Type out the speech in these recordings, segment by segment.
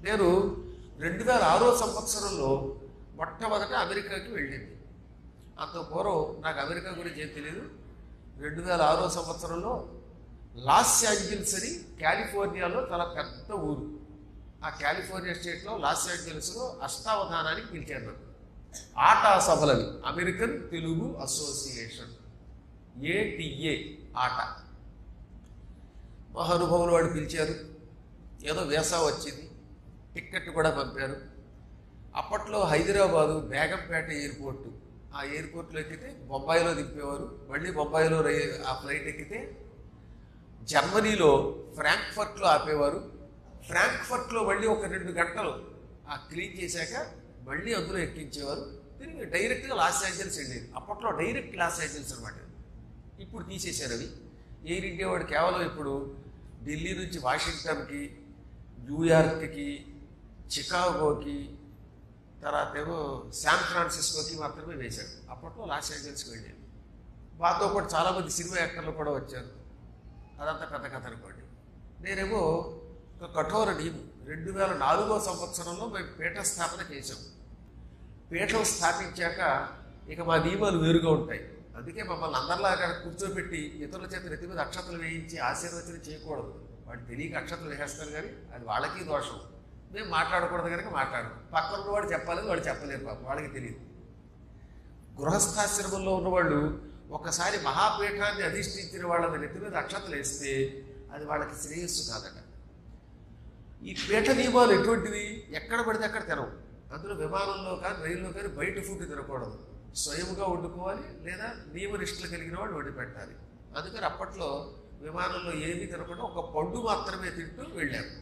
నేను రెండు వేల ఆరో సంవత్సరంలో మొట్టమొదట అమెరికాకి వెళ్ళింది అంత పూర్వం నాకు అమెరికా గురించి ఏం తెలియదు రెండు వేల ఆరో సంవత్సరంలో లాస్ ఏంజల్స్ అని కాలిఫోర్నియాలో చాలా పెద్ద ఊరు ఆ కాలిఫోర్నియా స్టేట్లో లాస్ ఏంజల్స్లో అష్టావధానానికి పిలిచారు నన్ను ఆటా సభలవి అమెరికన్ తెలుగు అసోసియేషన్ ఏటిఏ ఆట మహానుభావులు వాడు పిలిచారు ఏదో వేసా వచ్చింది టిక్కెట్ కూడా పంపారు అప్పట్లో హైదరాబాదు బేగంపేట ఎయిర్పోర్టు ఆ ఎయిర్పోర్ట్లో ఎక్కితే బొంబాయిలో దింపేవారు మళ్ళీ బొంబాయిలో రై- ఆ ఫ్లైట్ ఎక్కితే జర్మనీలో ఫ్రాంక్ఫర్ట్లో ఆపేవారు ఫ్రాంక్ఫర్ట్లో మళ్ళీ ఒక రెండు గంటలు ఆ క్లీన్ చేశాక మళ్ళీ అందులో ఎక్కించేవారు తిరిగి డైరెక్ట్గా లాస్ ఏంజల్స్ వెళ్ళేది అప్పట్లో డైరెక్ట్ లాస్ ఏంజల్స్ అనమాట ఇప్పుడు తీసేశారు అవి ఎయిర్ ఇండియా వాడు కేవలం ఇప్పుడు ఢిల్లీ నుంచి వాషింగ్టన్కి న్యూయార్క్కి చికాగోకి తర్వాత ఏమో శాన్ ఫ్రాన్సిస్కోకి మాత్రమే వేశాడు అప్పట్లో లాస్ ఏంజల్స్కి వెళ్ళేది మాతో పాటు చాలామంది సినిమా యాక్టర్లు కూడా వచ్చారు అదంతా పెద్ద కథ అనుకోండి నేనేమో ఒక కఠోర నియమం రెండు వేల నాలుగో సంవత్సరంలో మేము పీఠ స్థాపన చేశాం పీఠం స్థాపించాక ఇక మా నియమాలు వేరుగా ఉంటాయి అందుకే మమ్మల్ని అందరిలాగా కూర్చోబెట్టి ఇతరుల చేత నెత్తి మీద అక్షతలు వేయించి ఆశీర్వచనం చేయకూడదు వాడు తెలియక అక్షతలు వేసేస్తారు కానీ అది వాళ్ళకి దోషం మేము మాట్లాడకూడదు కనుక మాట్లాడము పక్కన ఉన్నవాడు చెప్పాలని వాడు చెప్పలేరు పాపం వాళ్ళకి తెలియదు గృహస్థాశ్రమంలో ఉన్నవాళ్ళు ఒకసారి మహాపీఠాన్ని అధిష్ఠించిన వాళ్ళ నెత్తి మీద అక్షతలు వేస్తే అది వాళ్ళకి శ్రేయస్సు కాదట ఈ పీఠ నియమాలు ఎటువంటివి ఎక్కడ పడితే అక్కడ తినవు అందులో విమానంలో కానీ రైల్లో కానీ బయట ఫుడ్ తినకూడదు స్వయంగా వండుకోవాలి లేదా నియమనిష్టలు కలిగిన వాడు వండి పెట్టాలి అందుకని అప్పట్లో విమానంలో ఏమీ తినకుండా ఒక పండు మాత్రమే తింటూ వెళ్ళాము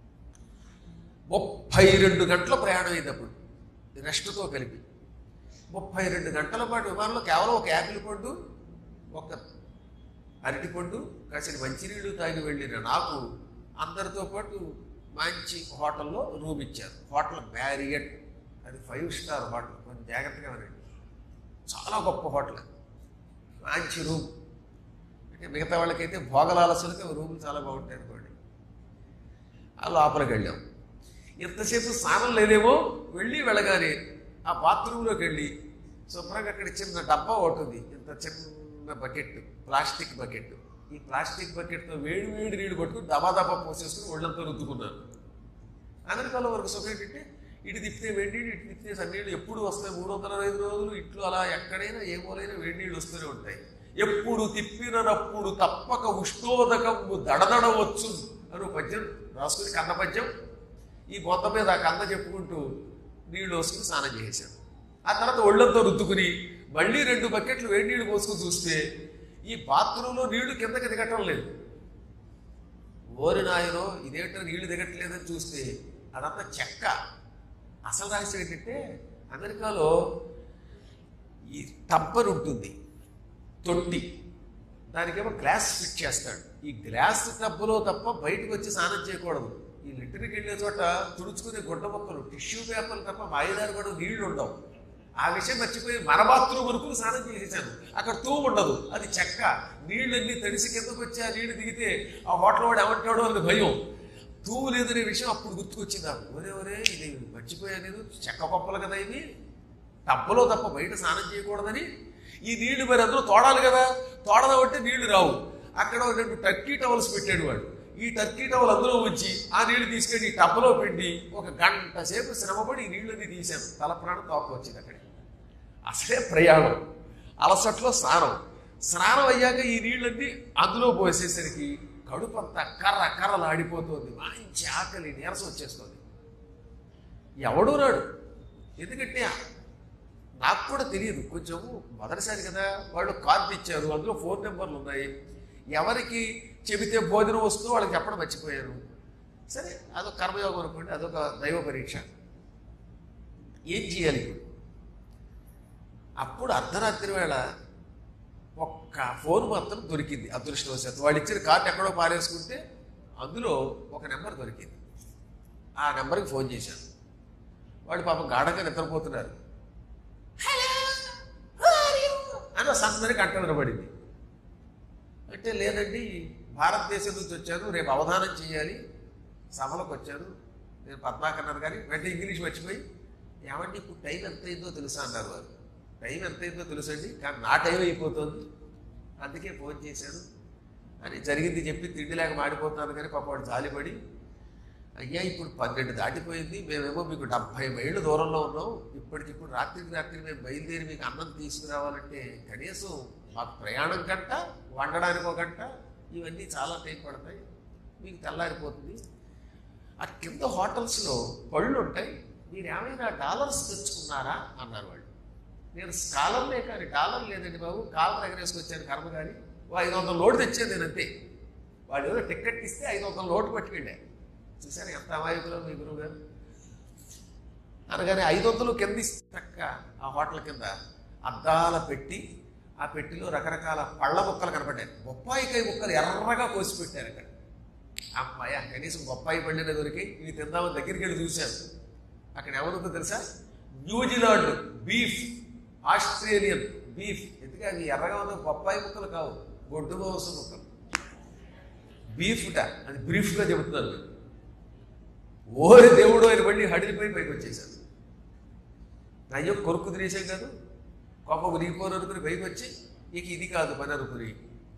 ముప్పై రెండు గంటల ప్రయాణం అయింది అప్పుడు రెస్ట్తో కలిపి ముప్పై రెండు గంటల పాటు విమానంలో కేవలం ఒక యాపిల్ పండు ఒక అరటి పండు కాసిన మంచినీళ్ళు తాగి వెళ్ళిన నాకు అందరితో పాటు మంచి హోటల్లో రూమ్ ఇచ్చారు హోటల్ మ్యారియట్ అది ఫైవ్ స్టార్ హోటల్ కొంచెం జాగ్రత్తగా వినండి చాలా గొప్ప హోటల్ అది. మంచి రూమ్ అంటే మిగతా వాళ్ళకైతే భోగలాలసులకి రూములు చాలా బాగుంటాయి అనుకోండి ఆ లోపలికి వెళ్ళాం ఎంతసేపు స్నానం లేదేమో వెళ్ళి వెళ్ళగానే ఆ బాత్రూంలోకి వెళ్ళి శుభ్రంగా అక్కడ చిన్న డబ్బా ఒకటి ఉంది ఇంత చిన్న బకెట్ ప్లాస్టిక్ బకెట్ ఈ ప్లాస్టిక్ బకెట్తో వేడి వేడి నీళ్ళు పట్టుకుని దబా దబా పోసేసుకుని ఒళ్ళంతా రుద్దుకున్నాను అమెరికాలో వరకు సుఖం ఏంటంటే ఇటు తిప్పితే వేడి నీళ్ళు ఇటు తిప్పితే సన్నీళ్ళు ఎప్పుడు వస్తాయి మూడు వందల అరవై ఐదు రోజులు ఇట్లు అలా ఎక్కడైనా ఏ మూలైనా వేడి నీళ్ళు వస్తూనే ఉంటాయి ఎప్పుడు తిప్పినప్పుడు తప్పక ఉష్ణోదకము దడదడవచ్చు అని ఒక పద్యం రాసుకుని కన్న పద్యం ఈ బొంత మీద ఆ కన్న చెప్పుకుంటూ నీళ్లు పోసుకుని స్నానం చేసేసాడు ఆ తర్వాత ఒళ్ళంతా రుద్దుకుని మళ్ళీ రెండు బకెట్లు వేడి నీళ్లు పోసుకుని చూస్తే ఈ బాత్రూంలో నీళ్లు కిందకి దిగటం లేదు ఓరి నాయనో ఇదేంటో నీళ్లు దిగట్లేదని చూస్తే అదంతా చెక్క అసలు రహస్యం ఏంటంటే అమెరికాలో ఈ టబ్బర్ ఉంటుంది తొట్టి దానికేమో గ్లాస్ ఫిట్ చేస్తాడు ఈ గ్లాస్ టబ్బులో తప్ప బయటకు వచ్చి స్నానం చేయకూడదు ఈ లిటర్కి వెళ్ళే చోట తుడుచుకునే గుడ్డ మొక్కలు టిష్యూ పేపర్లు తప్ప మాయదారు కూడా నీళ్లు ఉండవు ఆ విషయం మర్చిపోయి మన బాత్రూమ్ వరకు స్నానం చేసేసాను అక్కడ తూ ఉండదు అది చెక్క నీళ్ళన్నీ తడిసి కిందకు వచ్చి ఆ నీళ్లు దిగితే ఆ హోటల్ వాడు ఏమంటాడో అని భయం తూము లేదనే విషయం అప్పుడు గుర్తుకొచ్చింది నాకు ఒరే ఒరే ఇది మర్చిపోయా నేను చెక్క పప్పలు కదా ఇవి టబ్బలో తప్ప బయట స్నానం చేయకూడదని ఈ నీళ్లు మరి అందులో తోడాలి కదా తోడదామంటే నీళ్లు రావు అక్కడ ఒక రెండు టర్కీ టవల్స్ పెట్టాడు వాడు ఈ టర్కీ టవల్ అందులో ఉంచి ఆ నీళ్లు తీసుకెళ్ళి ఈ టబ్బలో పిండి ఒక గంట సేపు శ్రమపడి ఈ నీళ్ళని తీశాను తల ప్రాణం తోక వచ్చింది అక్కడికి అసలే ప్రయాణం అలసట్లో స్నానం స్నానం అయ్యాక ఈ నీళ్ళన్నీ అందులో పోసేసరికి కడుపంతా కర్ర కర్రలు ఆడిపోతుంది మంచి ఆకలి నీరసం వచ్చేస్తుంది ఎవడూ రాడు ఎందుకంటే నాకు కూడా తెలియదు కొంచెం మొదటిసారి కదా వాళ్ళు కార్డు ఇచ్చారు అందులో ఫోన్ నెంబర్లు ఉన్నాయి ఎవరికి చెబితే భోజనం వస్తుందో వాళ్ళకి చెప్పడం మర్చిపోయారు సరే అదొక కర్మయోగం అనుకోండి అదొక దైవ పరీక్ష ఏం చేయాలి ఇప్పుడు అప్పుడు అర్ధరాత్రి వేళ ఒక్క ఫోన్ మాత్రం దొరికింది అదృష్టవశాత్తు వాళ్ళు ఇచ్చిన కార్డు ఎక్కడో పారేసుకుంటే అందులో ఒక నెంబర్ దొరికింది ఆ నెంబర్కి ఫోన్ చేశాను వాళ్ళు పాపం గాఢంగా నిద్రపోతున్నారు హలో అని సందరి కంట వినబడింది అంటే లేదండి భారతదేశం నుంచి వచ్చాను రేపు అవధానం చేయాలి సభలకు వచ్చాను నేను పద్మాకర్ అన్నారు కానీ వెంటనే ఇంగ్లీష్ మర్చిపోయి ఏమంటే ఇప్పుడు టైం ఎంత అయిందో తెలుసా అన్నారు వారు టైం ఎంత అయిందో తెలుసండి కానీ నా టైం అయిపోతుంది అందుకే ఫోన్ చేశాను అని జరిగింది చెప్పి తిండి లేక మాడిపోతున్నాను కానీ పాప వాడు జాలిపడి అయ్యా ఇప్పుడు పన్నెండు దాటిపోయింది మేమేమో మీకు డెబ్భై మైళ్ళు దూరంలో ఉన్నాం ఇప్పటికిప్పుడు రాత్రికి రాత్రి మేము బయలుదేరి మీకు అన్నం తీసుకురావాలంటే కనీసం మాకు ప్రయాణం గంట వండడానికి ఒక గంట ఇవన్నీ చాలా టైం పడతాయి మీకు తెల్లారిపోతుంది ఆ కింద హోటల్స్లో పళ్ళు ఉంటాయి మీరు ఏమైనా డాలర్స్ తెచ్చుకున్నారా అన్నారు వాళ్ళు నేను స్కాలర్లే కానీ డాలర్ లేదండి బాబు కాలం ఎగరేసుకొచ్చాను కర్మ కానీ ఓ ఐదు వందల లోటు తెచ్చాను నేను అంతే వాడు ఏదో టికెట్ ఇస్తే ఐదు వందల లోటు పట్టుకెళ్ళా చూసారు ఎంత అమాయకులో మీ గురువు గారు అనగానే ఐదు వందలు కింద ఇస్తే చక్క ఆ హోటల్ కింద అద్దాల పెట్టి ఆ పెట్టిలో రకరకాల పళ్ళ ముక్కలు కనపడ్డాయి బొప్పాయికాయ ముక్కలు ఎర్రగా కోసి పెట్టారు అక్కడ అమ్మాయ కనీసం బొప్పాయి పళ్ళనే దొరికి ఇవి తిందామని దగ్గరికి వెళ్ళి చూశాను అక్కడ ఏమనుకుందో తెలుసా న్యూజిలాండ్ బీఫ్ ఆస్ట్రేలియన్ బీఫ్ ఎందుకంటే అవి ఎర్రగా ఉన్న బొప్పాయి ముక్కలు కావు గొడ్డు మాంసం ముక్కలు బీఫ్ట అది బ్రీఫ్గా చెబుతున్నాను నేను. ఓరి దేవుడు ఆయన మళ్ళీ హడిలిపోయి పైకి వచ్చేసాను అయ్యో కొరుకు తినేసాం కాదు కోపకు దిగిపోను అనుకుని పైకి వచ్చి ఇక ఇది కాదు పని అనుకుని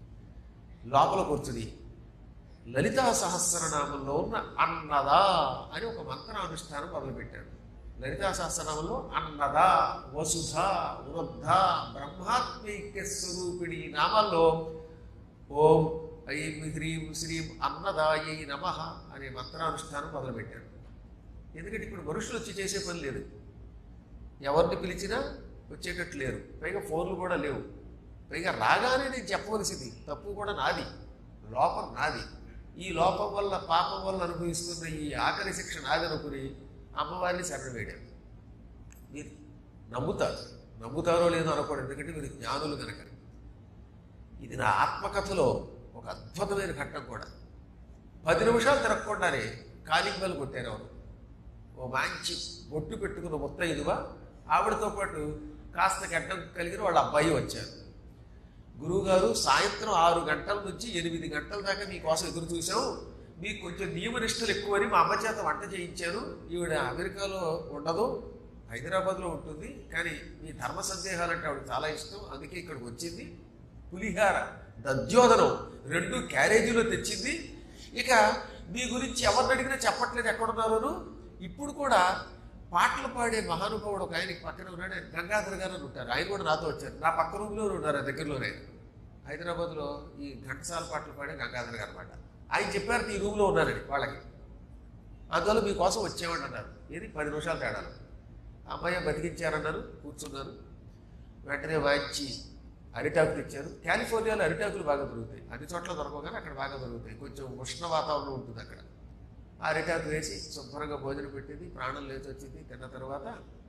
లోపల కూర్చుని లలితా సహస్రనామంలో ఉన్న అన్నదా అని ఒక మంత్రానుష్ఠానం మొదలుపెట్టాడు లలితా సహస్రనామంలో అన్నదా వసుధ వృద్ధ బ్రహ్మాత్మైక్య స్వరూపిణి నామాల్లో ఓం ఐం హ్రీం శ్రీం అన్నదాయై నమ అనే మంత్రానుష్ఠానం మొదలుపెట్టాడు ఎందుకంటే ఇప్పుడు మనుషులు వచ్చి చేసే పని లేదు ఎవరిని పిలిచినా వచ్చేటట్టు లేరు పైగా ఫోన్లు కూడా లేవు పైగా రాగానే నేను చెప్పవలసింది తప్పు కూడా నాది లోపం నాది ఈ లోపం వల్ల పాపం వల్ల అనుభవిస్తున్న ఈ ఆఖరి శిక్ష నాది అనుకుని అమ్మవారిని శరణ వేడాను మీరు నమ్ముతారు నమ్ముతారో లేదో అనకూడదు ఎందుకంటే మీరు జ్ఞానులు కనుక ఇది నా ఆత్మకథలో ఒక అద్భుతమైన ఘట్టం కూడా పది నిమిషాలు తిరగకుండానే కాలింగ్ బెల్ కొట్టారు ఎవరు ఓ మంచి బొట్టు పెట్టుకున్న ముత్తైదువ ఆవిడతో పాటు కాస్త గడ్డం కలిగిన వాళ్ళ అబ్బాయి వచ్చారు గురువుగారు సాయంత్రం ఆరు గంటల నుంచి ఎనిమిది గంటల దాకా మీకోసం ఎదురు చూసాం మీకు కొంచెం నియమనిష్టలు ఎక్కువని మా అమ్మ చేత వంట చేయించాను ఈవిడ అమెరికాలో ఉండదు హైదరాబాద్లో ఉంటుంది కానీ మీ ధర్మ సందేహాలు అంటే ఆవిడ చాలా ఇష్టం అందుకే ఇక్కడికి వచ్చింది పులిహార దద్యోదనం రెండు క్యారేజీలో తెచ్చింది ఇక మీ గురించి ఎవరిని అడిగినా చెప్పట్లేదు ఎక్కడున్నారోను ఇప్పుడు కూడా పాటలు పాడే మహానుభావుడు ఒక ఆయనకి పక్కన ఉన్నాడు ఆయన గంగాధర్ గారు అని ఉంటారు ఆయన కూడా నాతో వచ్చారు నా పక్క రూమ్లో ఉన్నారు ఆ దగ్గరలోనే హైదరాబాద్లో ఈ ఘంటసాల పాటలు పాడే గంగాధర్ గారు అనమాట ఆయన చెప్పారు ఈ రూమ్లో ఉన్నారని వాళ్ళకి అందువల్ల మీకోసం వచ్చేవాడు అన్నారు ఇది పది నిమిషాలు తేడాలు ఆ అమ్మాయి బతికించారన్నారు కూర్చున్నారు వెంటనే వాయించి అరిటాకులు ఇచ్చారు కాలిఫోర్నియాలో అరిటాకులు బాగా దొరుకుతాయి అన్ని చోట్ల దొరకవు కానీ అక్కడ బాగా దొరుకుతాయి కొంచెం ఉష్ణ వాతావరణం ఉంటుంది అక్కడ ఆ అరిటాకు వేసి శుభ్రంగా భోజనం పెట్టింది ప్రాణం లేచి వచ్చింది తిన్న తర్వాత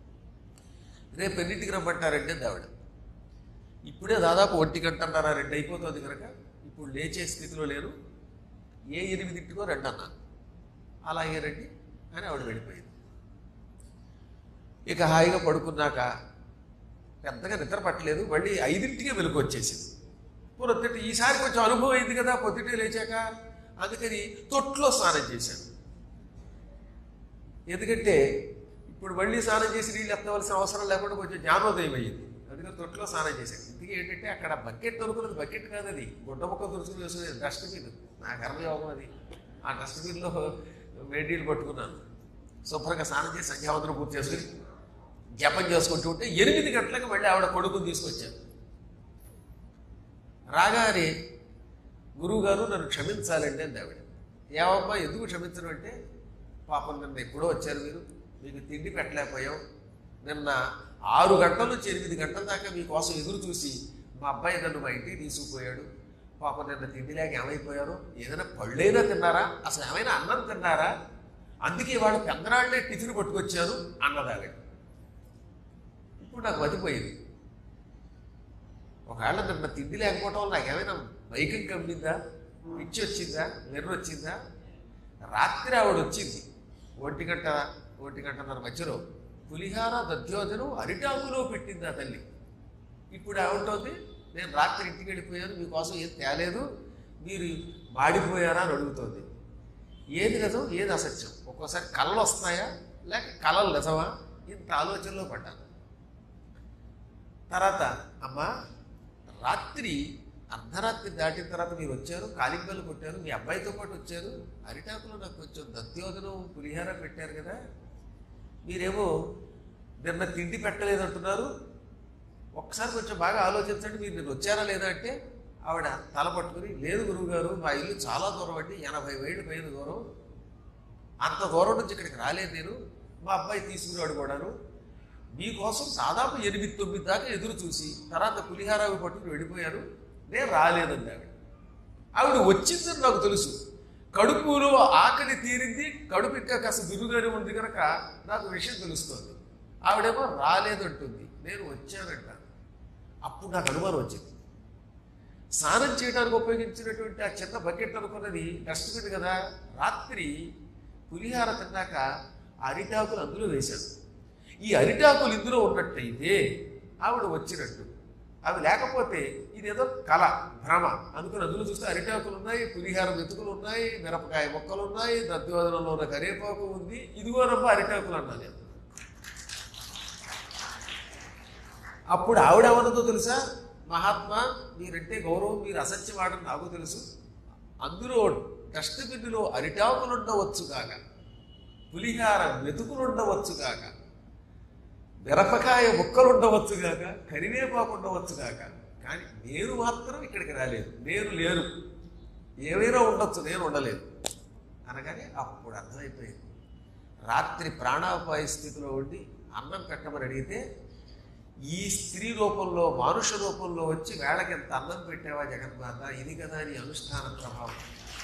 రేపు ఎన్నింటికి రమ్మంటారంటే ఆవిడ ఇప్పుడే దాదాపు ఒంటి గంటన్నర రెండు అయిపోతుంది కనుక ఇప్పుడు లేచే స్థితిలో లేరు ఏ ఎనిమిదింటికో రెండు అన్నాను అలాగే రండి అని ఆవిడ వెళ్ళిపోయింది ఇక హాయిగా పడుకున్నాక పెద్దగా నిద్ర పట్టలేదు మళ్ళీ ఐదింటికే వెలుగు వచ్చేసింది పొద్దుటి ఈసారి కొంచెం అనుభవం అయింది కదా పొద్దుటే లేచాక అందుకని తొట్లో స్నానం చేశాను ఎందుకంటే ఇప్పుడు మళ్ళీ స్నానం చేసి నీళ్ళు ఎత్తవలసిన అవసరం లేకుండా కొంచెం జ్ఞానోదయం అయ్యింది అందుకని తొట్లో స్నానం చేశాను ఇందుకే ఏంటంటే అక్కడ బకెట్ దొరుకున్నది బకెట్ కాదు అది గుడ్డ ముక్క దొరుకుతుంది వేసుకునేది డస్ట్బిన్ నా కర్మయోగం అది ఆ డస్ట్బిన్లో వేడి నీళ్ళు పట్టుకున్నాను శుభ్రంగా స్నానం చేసి సంధ్యావందనం పూర్తి చేసుకుని జపం చేసుకుంటూ ఉంటే ఎనిమిది గంటలకు మళ్ళీ ఆవిడ కొడుకుని తీసుకొచ్చాను రాగానే గురువుగారు నన్ను క్షమించాలండి అంది ఆవిడ ఏమమ్మా ఎందుకు క్షమించడం అంటే పాపం నిన్న ఎప్పుడో వచ్చారు మీరు మీకు తిండి పెట్టలేకపోయాం నిన్న ఆరు గంటల నుంచి ఎనిమిది గంటల దాకా మీకోసం ఎదురు చూసి మా అబ్బాయి నన్ను మా ఇంటికి తీసుకుపోయాడు పాపం నిన్న తిండి లేక ఏమైపోయారో ఏదైనా పళ్ళైనా తిన్నారా అసలు ఏమైనా అన్నం తిన్నారా అందుకే వాళ్ళు పెందరాళ్ళే టిఫిన్ పట్టుకొచ్చాను అన్నదావిడ ఇప్పుడు నాకు మతిపోయింది ఒకవేళ నిన్న తిండి లేకపోవటం వల్ల నాకు ఏమైనా వైకం కమ్మిందా పిచ్చి వచ్చిందా వెర్ర వచ్చిందా రాత్రి ఆవిడ వచ్చింది ఒంటి గంట ఒంటి గంటన్నర మధ్యలో పులిహార దద్యోజనం అరిటాకులో పెట్టింది ఆ తల్లి ఇప్పుడు ఏమంటోంది నేను రాత్రి ఇంటికి వెళ్ళిపోయాను మీకోసం ఏం తేలేదు మీరు మాడిపోయారా అని అడుగుతోంది ఏది నిజం ఏది అసత్యం ఒక్కోసారి కళలు వస్తున్నాయా లేక కళలు నిజమా ఇంత ఆలోచనలో పడ్డాను తర్వాత అమ్మా రాత్రి అర్ధరాత్రి దాటిన తర్వాత మీరు వచ్చారు కాలింగలు కొట్టారు మీ అబ్బాయితో పాటు వచ్చారు అరిటాకులో నాకు కొంచెం దత్యోదనం పులిహార పెట్టారు కదా మీరేమో నిన్న తిండి పెట్టలేదంటున్నారు ఒక్కసారి కొంచెం బాగా ఆలోచించండి మీరు నిన్న వచ్చారా లేదా అంటే ఆవిడ తల పట్టుకుని లేదు గురువుగారు మా ఇల్లు చాలా దూరం అండి ఎనభై వేలు పైన దూరం అంత దూరం నుంచి ఇక్కడికి రాలేదు నేను మా అబ్బాయి తీసుకురాడు కూడాను మీకోసం దాదాపు ఎనిమిది తొమ్మిది దాకా ఎదురు చూసి తర్వాత పులిహారావి పట్టుకుని వెళ్ళిపోయాను నేను రాలేదండి ఆవిడ ఆవిడ వచ్చిందని నాకు తెలుసు కడుపులో ఆకలి తీరింది కడుపు ఇంకా కాస్త దురుగానే ఉంది కనుక నాకు విషయం తెలుస్తుంది ఆవిడేమో రాలేదంటుంది నేను వచ్చానంట అప్పుడు నాకు అనుమానం వచ్చింది స్నానం చేయడానికి ఉపయోగించినటువంటి ఆ చిన్న బకెట్ అనుకున్నది డస్ట్బిన్ కదా రాత్రి పులిహార తిన్నాక ఆ అరిటాకులు అందులో వేశాను ఈ అరిటాకులు ఇందులో ఉన్నట్టయితే ఆవిడ వచ్చినట్టు అవి లేకపోతే ఇదేదో కళ భ్రమ అనుకుని అందులో చూస్తే అరిటాకులు ఉన్నాయి పులిహార మెతుకులు ఉన్నాయి మిరపకాయ మొక్కలు ఉన్నాయి దద్యోదనంలో ఉన్న కరివేపాకు ఉంది ఇదిగోనమ్మా అరిటాకులు అన్నా నేను అప్పుడు ఆవిడ ఏమన్నదో తెలుసా మహాత్మా మీరంటే గౌరవం మీరు అసత్యం వాడని నాకు తెలుసు అందులో డస్ట్బిన్లో అరిటాకులు ఉండవచ్చు కాక పులిహార మెతుకులు ఉండవచ్చు కాక మిరపకాయ ముక్కలు ఉండవచ్చు కాక కరివేపాకు ఉండవచ్చు కాక కానీ నేను మాత్రం ఇక్కడికి రాలేదు నేను లేను ఏమైనా ఉండొచ్చు నేను ఉండలేదు అనగానే అప్పుడు అర్థమైపోయింది రాత్రి ప్రాణాపాయ స్థితిలో ఉండి అన్నం పెట్టమని అడిగితే ఈ స్త్రీ రూపంలో మానుష రూపంలో వచ్చి వేళకి ఎంత అన్నం పెట్టావా జగన్మాత ఇది కదా నీ అనుష్ఠాన ప్రభావం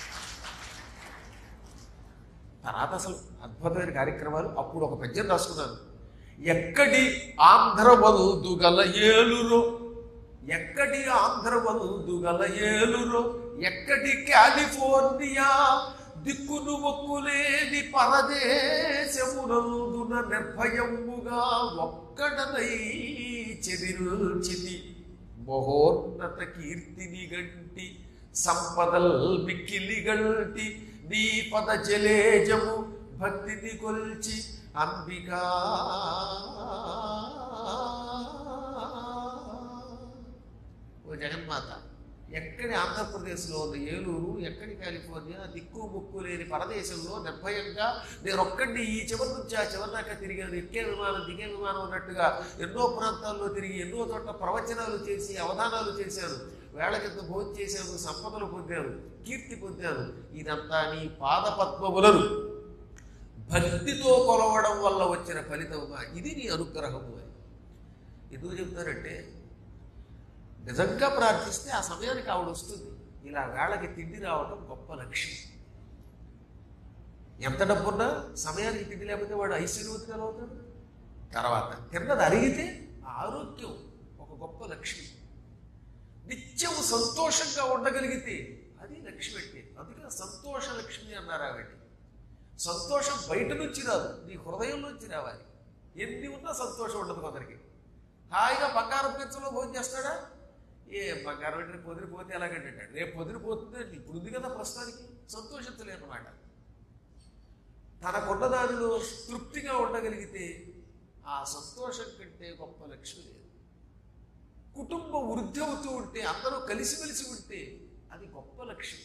తర్వాత అసలు అద్భుతమైన కార్యక్రమాలు అప్పుడు ఒక పద్యం రాసుకున్నాను ఎక్కడి ఆంధ్ర వల్దు గల ఏలురో ఎక్కడి ఆంధ్ర వల్దు గల ఏలురో ఎక్కడి కాలిఫోర్నియా దిక్కును మొక్కులేని పరదేశమునందున నిర్భయముగా ఒక్కడనై చెదిరుచిది మహోన్నత కీర్తిని గంటి సంపదల్ మిక్కిలి గంటి నీ పద జలేజము భక్తిని కొల్చి అంబికా ఓ జగన్మాత ఎక్కడి ఆంధ్రప్రదేశ్లో ఉన్న ఏలూరు ఎక్కడి కాలిఫోర్నియా దిక్కు ముక్కు లేని పరదేశంలో నిర్భయంగా నేను ఒక్కడిని ఈ చివరి నుంచి ఆ చివరి దాకా తిరిగాను ఎక్కే విమానం దిగే విమానం అన్నట్టుగా ఎన్నో ప్రాంతాల్లో తిరిగి ఎన్నో చోట్ల ప్రవచనాలు చేసి అవధానాలు చేశాను వేళ కింద భోజనం చేశాను సంపదలు పొందాను కీర్తి పొందాను ఇదంతా నీ పాద పద్మములను భక్తితో కొలవడం వల్ల వచ్చిన ఫలితముగా ఇది నీ అనుగ్రహము అని ఎందుకు చెప్తారంటే నిజంగా ప్రార్థిస్తే ఆ సమయానికి ఆవిడ వస్తుంది ఇలా వేళకి తిండి రావడం గొప్ప లక్ష్యం ఎంత డబ్బున్నా సమయానికి తిండి లేకపోతే వాడు ఐశ్వర్యవతి ఎలా అవుతాడు తర్వాత తిన్నది అరిగితే ఆ ఆరోగ్యం ఒక గొప్ప లక్ష్మి నిత్యం సంతోషంగా ఉండగలిగితే అది లక్ష్మి అంటే అందుకే సంతోష లక్ష్మి అన్నారు ఆవిడ సంతోషం బయట నుంచి రాదు నీ హృదయం నుంచి రావాలి ఎన్ని ఉన్నా సంతోషం ఉండదు కొందరికి హాయిగా బంగారం పెంచలో భోజనం చేస్తాడా ఏ బంగారం అంటే పొదిరి పోతే ఎలాగంటే రేపు పొదిరి పోతుంది ఇప్పుడు ఉంది కదా ప్రస్తుతానికి సంతోషించలేనమాట తనకున్న దానిలో తృప్తిగా ఉండగలిగితే ఆ సంతోషం కంటే గొప్ప లక్ష్మి లేదు కుటుంబం వృద్ధి అవుతూ ఉంటే అందరూ కలిసిమెలిసి ఉంటే అది గొప్ప లక్ష్యం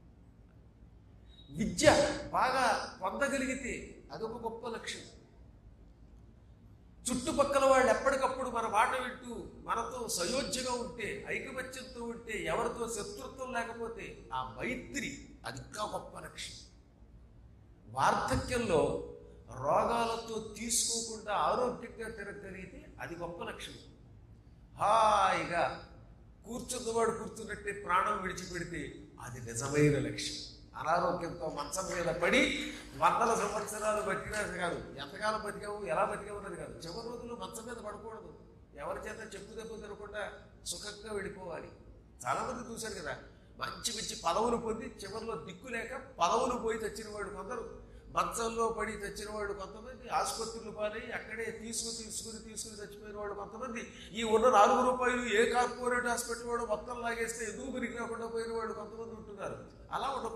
విద్య బాగా పొందగలిగితే అదొక గొప్ప లక్ష్యం చుట్టుపక్కల వాళ్ళు ఎప్పటికప్పుడు మన మాట వింటూ మనతో సయోధ్యగా ఉంటే ఐకమత్యంతో ఉంటే ఎవరితో శత్రుత్వం లేకపోతే ఆ మైత్రి అది ఇంకా గొప్ప లక్ష్యం వార్ధక్యంలో రోగాలతో తీసుకోకుండా ఆరోగ్యంగా తిరగలిగితే అది గొప్ప లక్ష్యం హాయిగా కూర్చున్నవాడు కూర్చున్నట్టే ప్రాణం విడిచిపెడితే అది నిజమైన లక్ష్యం అనారోగ్యంతో మంచం మీద పడి వందల సంవత్సరాలు బతికినా కాదు ఎంతకాలం బతికావు ఎలా బతికావు అన్నది కాదు చివరి రోజుల్లో మంచం మీద పడకూడదు ఎవరి చేత చెప్పు దెబ్బ తినకుండా సుఖంగా వెళ్ళిపోవాలి చాలా మంది చూశారు కదా మంచి మంచి పదవులు పొంది చివరిలో దిక్కు లేక పదవులు పోయి తెచ్చిన వాడు కొందరు మంచంలో పడి తెచ్చిన వాడు కొంతమంది ఆసుపత్రులు పాలై అక్కడే తీసుకుని తీసుకుని తీసుకుని చచ్చిపోయిన వాడు కొంతమంది ఈ ఉన్న నాలుగు రూపాయలు ఏ కార్పొరేట్ హాస్పిటల్ వాడు మొత్తం లాగేస్తే ఎందుకు పెరిగి రాకుండా పోయిన వాడు కొంతమంది ఉంటున్నారు అలా ఉండకూడదు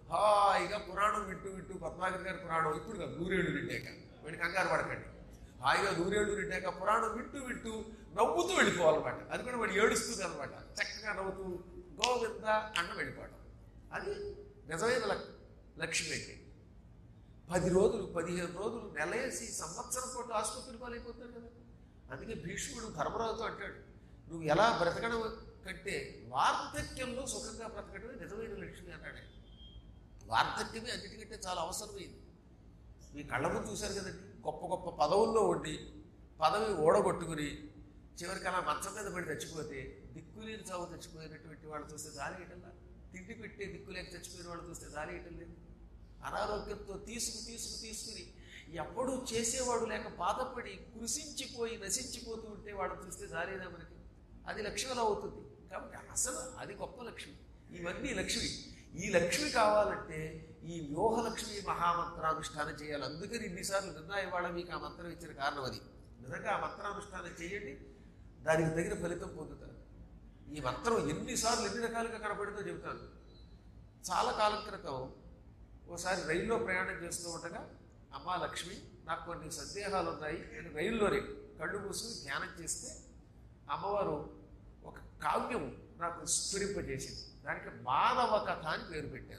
హాయిగా పురాణం వింటూ వింటూ పద్మాకర్ గారి పురాణం ఇప్పుడు కాదు నూరేళ్ళు నిండాక వీడిని కంగారు పడకండి హాయిగా నూరేళ్ళు నిండాక పురాణం వింటూ వింటూ నవ్వుతూ వెళ్ళిపోవాలన్నమాట అది కూడా వాడు ఏడుస్తుంది అనమాట చక్కగా నవ్వుతూ గోవింద అన్న వెళ్ళిపోవడం అది నిజమైన లక్ లక్ష్మి అంటే పది రోజులు పదిహేను రోజులు నెలేసి సంవత్సరం పాటు ఆసుపత్రి పాలైపోతాడు కదా అందుకే భీష్ముడు ధర్మరాజుతో అంటాడు నువ్వు ఎలా బ్రతకడం కంటే వార్ధక్యంలో సుఖంగా బ్రతకడమే నిజమైన లక్ష్మి అన్నాడు ఆయన. వార్ధక్యమే అన్నిటికంటే చాలా అవసరమైంది మీ కళ్ళ ముందు చూశారు కదండి గొప్ప గొప్ప పదవుల్లో ఉండి పదవి ఓడగొట్టుకుని చివరికి అలా మంచం మీద పడి చచ్చిపోతే దిక్కులేని చావు చచ్చిపోయినటువంటి వాళ్ళు చూస్తే జాలేయటంలా తిండి పెట్టే దిక్కులేక చచ్చిపోయిన వాళ్ళు చూస్తే జాలేయటం లేదు అనారోగ్యంతో తీసుకు తీసుకు తీసుకుని ఎప్పుడూ చేసేవాడు లేక బాధపడి కృషించిపోయి నశించిపోతూ ఉంటే వాడు చూస్తే జాలేదా మనకి అది లక్ష్మిలో అవుతుంది కాబట్టి అసలు అది గొప్ప లక్ష్మి ఇవన్నీ లక్ష్మి ఈ లక్ష్మి కావాలంటే ఈ వ్యూహలక్ష్మి మహామంత్రానుష్ఠానం చేయాలి అందుకని ఇన్నిసార్లు నిన్న ఇవాళ మీకు ఆ మంత్రం ఇచ్చిన కారణం అది నిజంగా ఆ మంత్రానుష్ఠానం చేయండి దానికి తగిన ఫలితం పొందుతారు ఈ మంత్రం ఎన్నిసార్లు ఎన్ని రకాలుగా కనపడిందో చెబుతాను చాలా కాలం క్రితం ఓసారి రైల్లో ప్రయాణం చేస్తూ ఉండగా అమ్మా లక్ష్మి నాకు కొన్ని సందేహాలు ఉన్నాయి నేను రైల్లోనే కళ్ళు మూసుకుని ధ్యానం చేస్తే అమ్మవారు ఒక కావ్యం నాకు స్ఫురింపజేసింది దానికి మానవ కథ అని పేరు పెట్టారు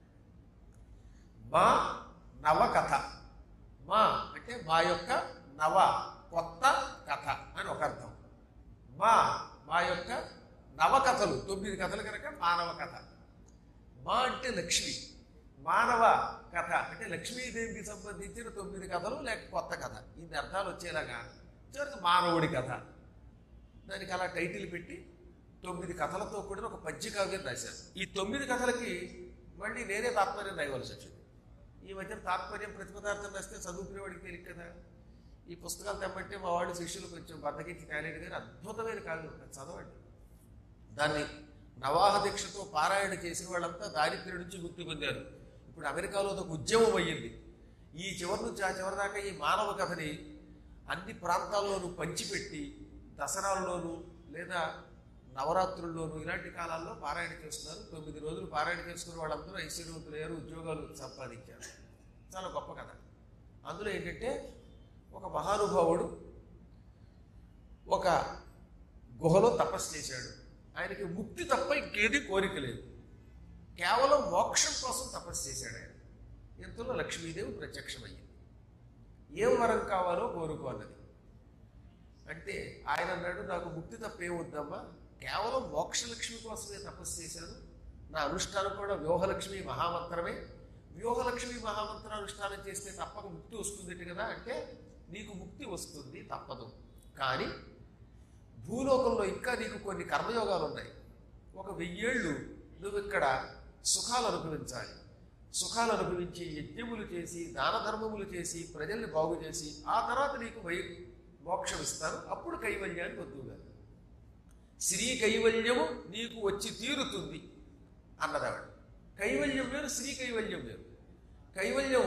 మా నవకథ మా అంటే మా యొక్క నవ కొత్త కథ అని ఒక అర్థం మా మా యొక్క నవకథలు తొమ్మిది కథలు కనుక మానవ కథ మా అంటే లక్ష్మి మానవ కథ అంటే లక్ష్మీదేవికి సంబంధించిన తొమ్మిది కథలు లేక కొత్త కథ ఇన్ని అర్థాలు వచ్చేలాగా చివరికి మానవుడి కథ దానికి అలా టైటిల్ పెట్టి తొమ్మిది కథలతో కూడిన ఒక పద్య కావ్యం రాశాను ఈ తొమ్మిది కథలకి మళ్ళీ నేనే తాత్పర్యం రాయవలసి వచ్చింది ఈ మధ్య తాత్పర్యం ప్రతిపదార్థం రాస్తే చదువుకునేవాడికి తేలిక కదా ఈ పుస్తకాలు తెమ్మంటే మా వాళ్ళు శిష్యులు కొంచెం బద్దకించి కాలేదు కానీ అద్భుతమైన కావ్యం అది చదవండి దాన్ని నవాహ దీక్షతో పారాయణ చేసిన వాళ్ళంతా దారిద్ర్యం నుంచి ముక్తి పొందారు ఇప్పుడు అమెరికాలో ఒక ఉద్యమం అయ్యింది ఈ చివరి నుంచి ఆ చివరి దాకా ఈ మానవ కథని అన్ని ప్రాంతాల్లోనూ పంచిపెట్టి దసరాల్లోనూ లేదా నవరాత్రుల్లోనూ ఇలాంటి కాలాల్లో పారాయణ చేస్తున్నారు తొమ్మిది రోజులు పారాయణ చేసుకున్న వాళ్ళందరూ ఐశ్వర్యవంతులయ్యారు ఉద్యోగాలు సంపాదించారు చాలా గొప్ప కథ అందులో ఏంటంటే ఒక మహానుభావుడు ఒక గుహలో తపస్సు చేశాడు ఆయనకి ముక్తి తప్ప ఇంకేది కోరిక లేదు కేవలం మోక్షం కోసం తపస్సు చేశాడు ఆయన ఇంతలో లక్ష్మీదేవి ప్రత్యక్షమయ్యింది ఏం వరం కావాలో కోరుకో అన్నది అంటే ఆయన అన్నాడు నాకు ముక్తి తప్ప ఏమొద్దమ్మా కేవలం మోక్షలక్ష్మి కోసమే తపస్సు చేశాను నా అనుష్ఠానం కూడా వ్యూహలక్ష్మి మహామంత్రమే వ్యూహలక్ష్మి మహామంత్రానుష్ఠానం చేస్తే తప్పక ముక్తి వస్తుంది కదా అంటే నీకు ముక్తి వస్తుంది తప్పదు కానీ భూలోకంలో ఇంకా నీకు కొన్ని కర్మయోగాలు ఉన్నాయి ఒక వెయ్యేళ్ళు నువ్వు ఇక్కడ సుఖాలు అనుభవించాలి సుఖాలు అనుభవించి యజ్ఞములు చేసి దాన ధర్మములు చేసి ప్రజల్ని బాగు చేసి ఆ తర్వాత నీకు వై మోక్షం ఇస్తాను అప్పుడు కైవల్యాన్ని పొందుగా శ్రీ కైవల్యము నీకు వచ్చి తీరుతుంది అన్నదావిడ కైవల్యం వేరు శ్రీ కైవల్యం వేరు కైవల్యం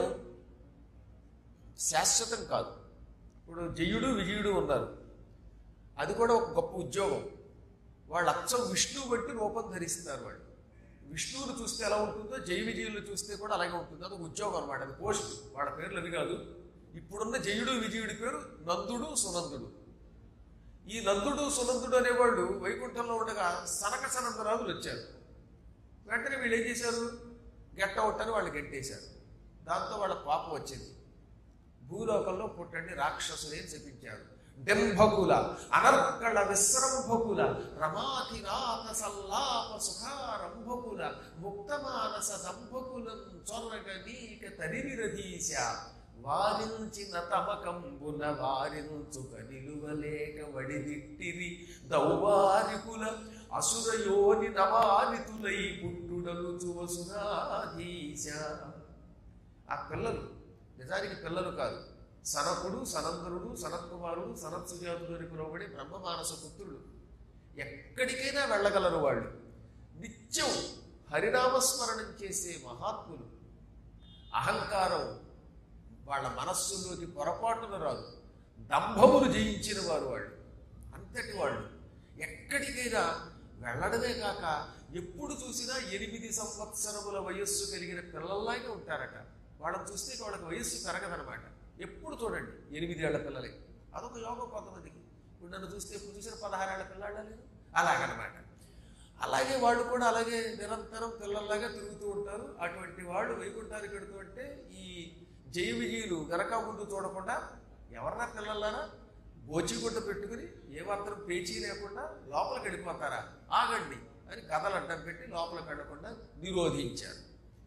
శాశ్వతం కాదు ఇప్పుడు జయుడు విజయుడు ఉన్నారు అది కూడా ఒక గొప్ప ఉద్యోగం వాళ్ళు అచ్చం విష్ణువు బట్టి రూపం ధరిస్తారు వాళ్ళు విష్ణువుని చూస్తే ఎలా ఉంటుందో జై విజయులు చూస్తే కూడా అలాగే ఉంటుంది అది ఒక ఉద్యోగం అనమాట అది పోస్ట్ వాళ్ళ పేర్లు అవి కాదు ఇప్పుడున్న జయుడు విజయుడి పేరు నందుడు సునందుడు ఈ నందుడు సునందుడు అనేవాళ్ళు వైకుంఠంలో ఉండగా సనక సనందరాజులు వచ్చారు వెంటనే వీళ్ళు ఏం చేశారు గెట్ అవుట్ అని వాళ్ళు గెట్టేశారు దాంతో వాళ్ళ కోపం వచ్చింది భూలోకంలో పుట్టండి రాక్షసులే చెప్పించాడు డెంభకుల అనర్కళ విశ్రంభకుల రమాతిరాత సల్లాప సుఖారంభకుల ముక్తమానస దంభకులం చొరగ నీక తరివిరదీశ వారించిన తమకంబున వారించుక నిలువలేక వడిదిట్టిరి దౌవారికుల అసురయోని నవారితులై పుట్టుడలు చువసురాధీశ ఆ పిల్లలు నిజానికి పిల్లలు కాదు సనకుడు సనందరుడు సనత్కుమారుడు సనత్సుజాతుడు అని పిలువబడి బ్రహ్మమానస పుత్రుడు ఎక్కడికైనా వెళ్ళగలరు వాళ్ళు నిత్యం హరినామస్మరణం చేసే మహాత్ములు అహంకారం వాళ్ళ మనస్సులోకి పొరపాటున రాదు దంభములు జయించిన వారు వాళ్ళు అంతటి వాళ్ళు ఎక్కడికైనా వెళ్ళడమే కాక ఎప్పుడు చూసినా ఎనిమిది సంవత్సరముల వయస్సు కలిగిన పిల్లల్లాగే ఉంటారట వాళ్ళని చూస్తే ఇక వాళ్ళకి వయస్సు పెరగదనమాట ఎప్పుడు చూడండి ఎనిమిదేళ్ల పిల్లలే అదొక యోగం కొంతమందికి ఇప్పుడు నన్ను చూస్తే ఎప్పుడు చూసినా పదహారేళ్ల పిల్లాళ్ళ లేదు అలాగనమాట అలాగే వాళ్ళు కూడా అలాగే నిరంతరం పిల్లల్లాగా తిరుగుతూ ఉంటారు అటువంటి వాళ్ళు వైకుంఠానికి వెడుతూ అంటే ఈ జయ విజయులు వెనక ముందు చూడకుండా ఎవరన్నా పిల్లలారా బోచిగుడ్డ పెట్టుకుని ఏమాత్రం పేచీ లేకుండా లోపలికి వెళ్ళిపోతారా ఆగండి అని కథలు అడ్డం పెట్టి లోపలికి వెళ్ళకుండా నిరోధించారు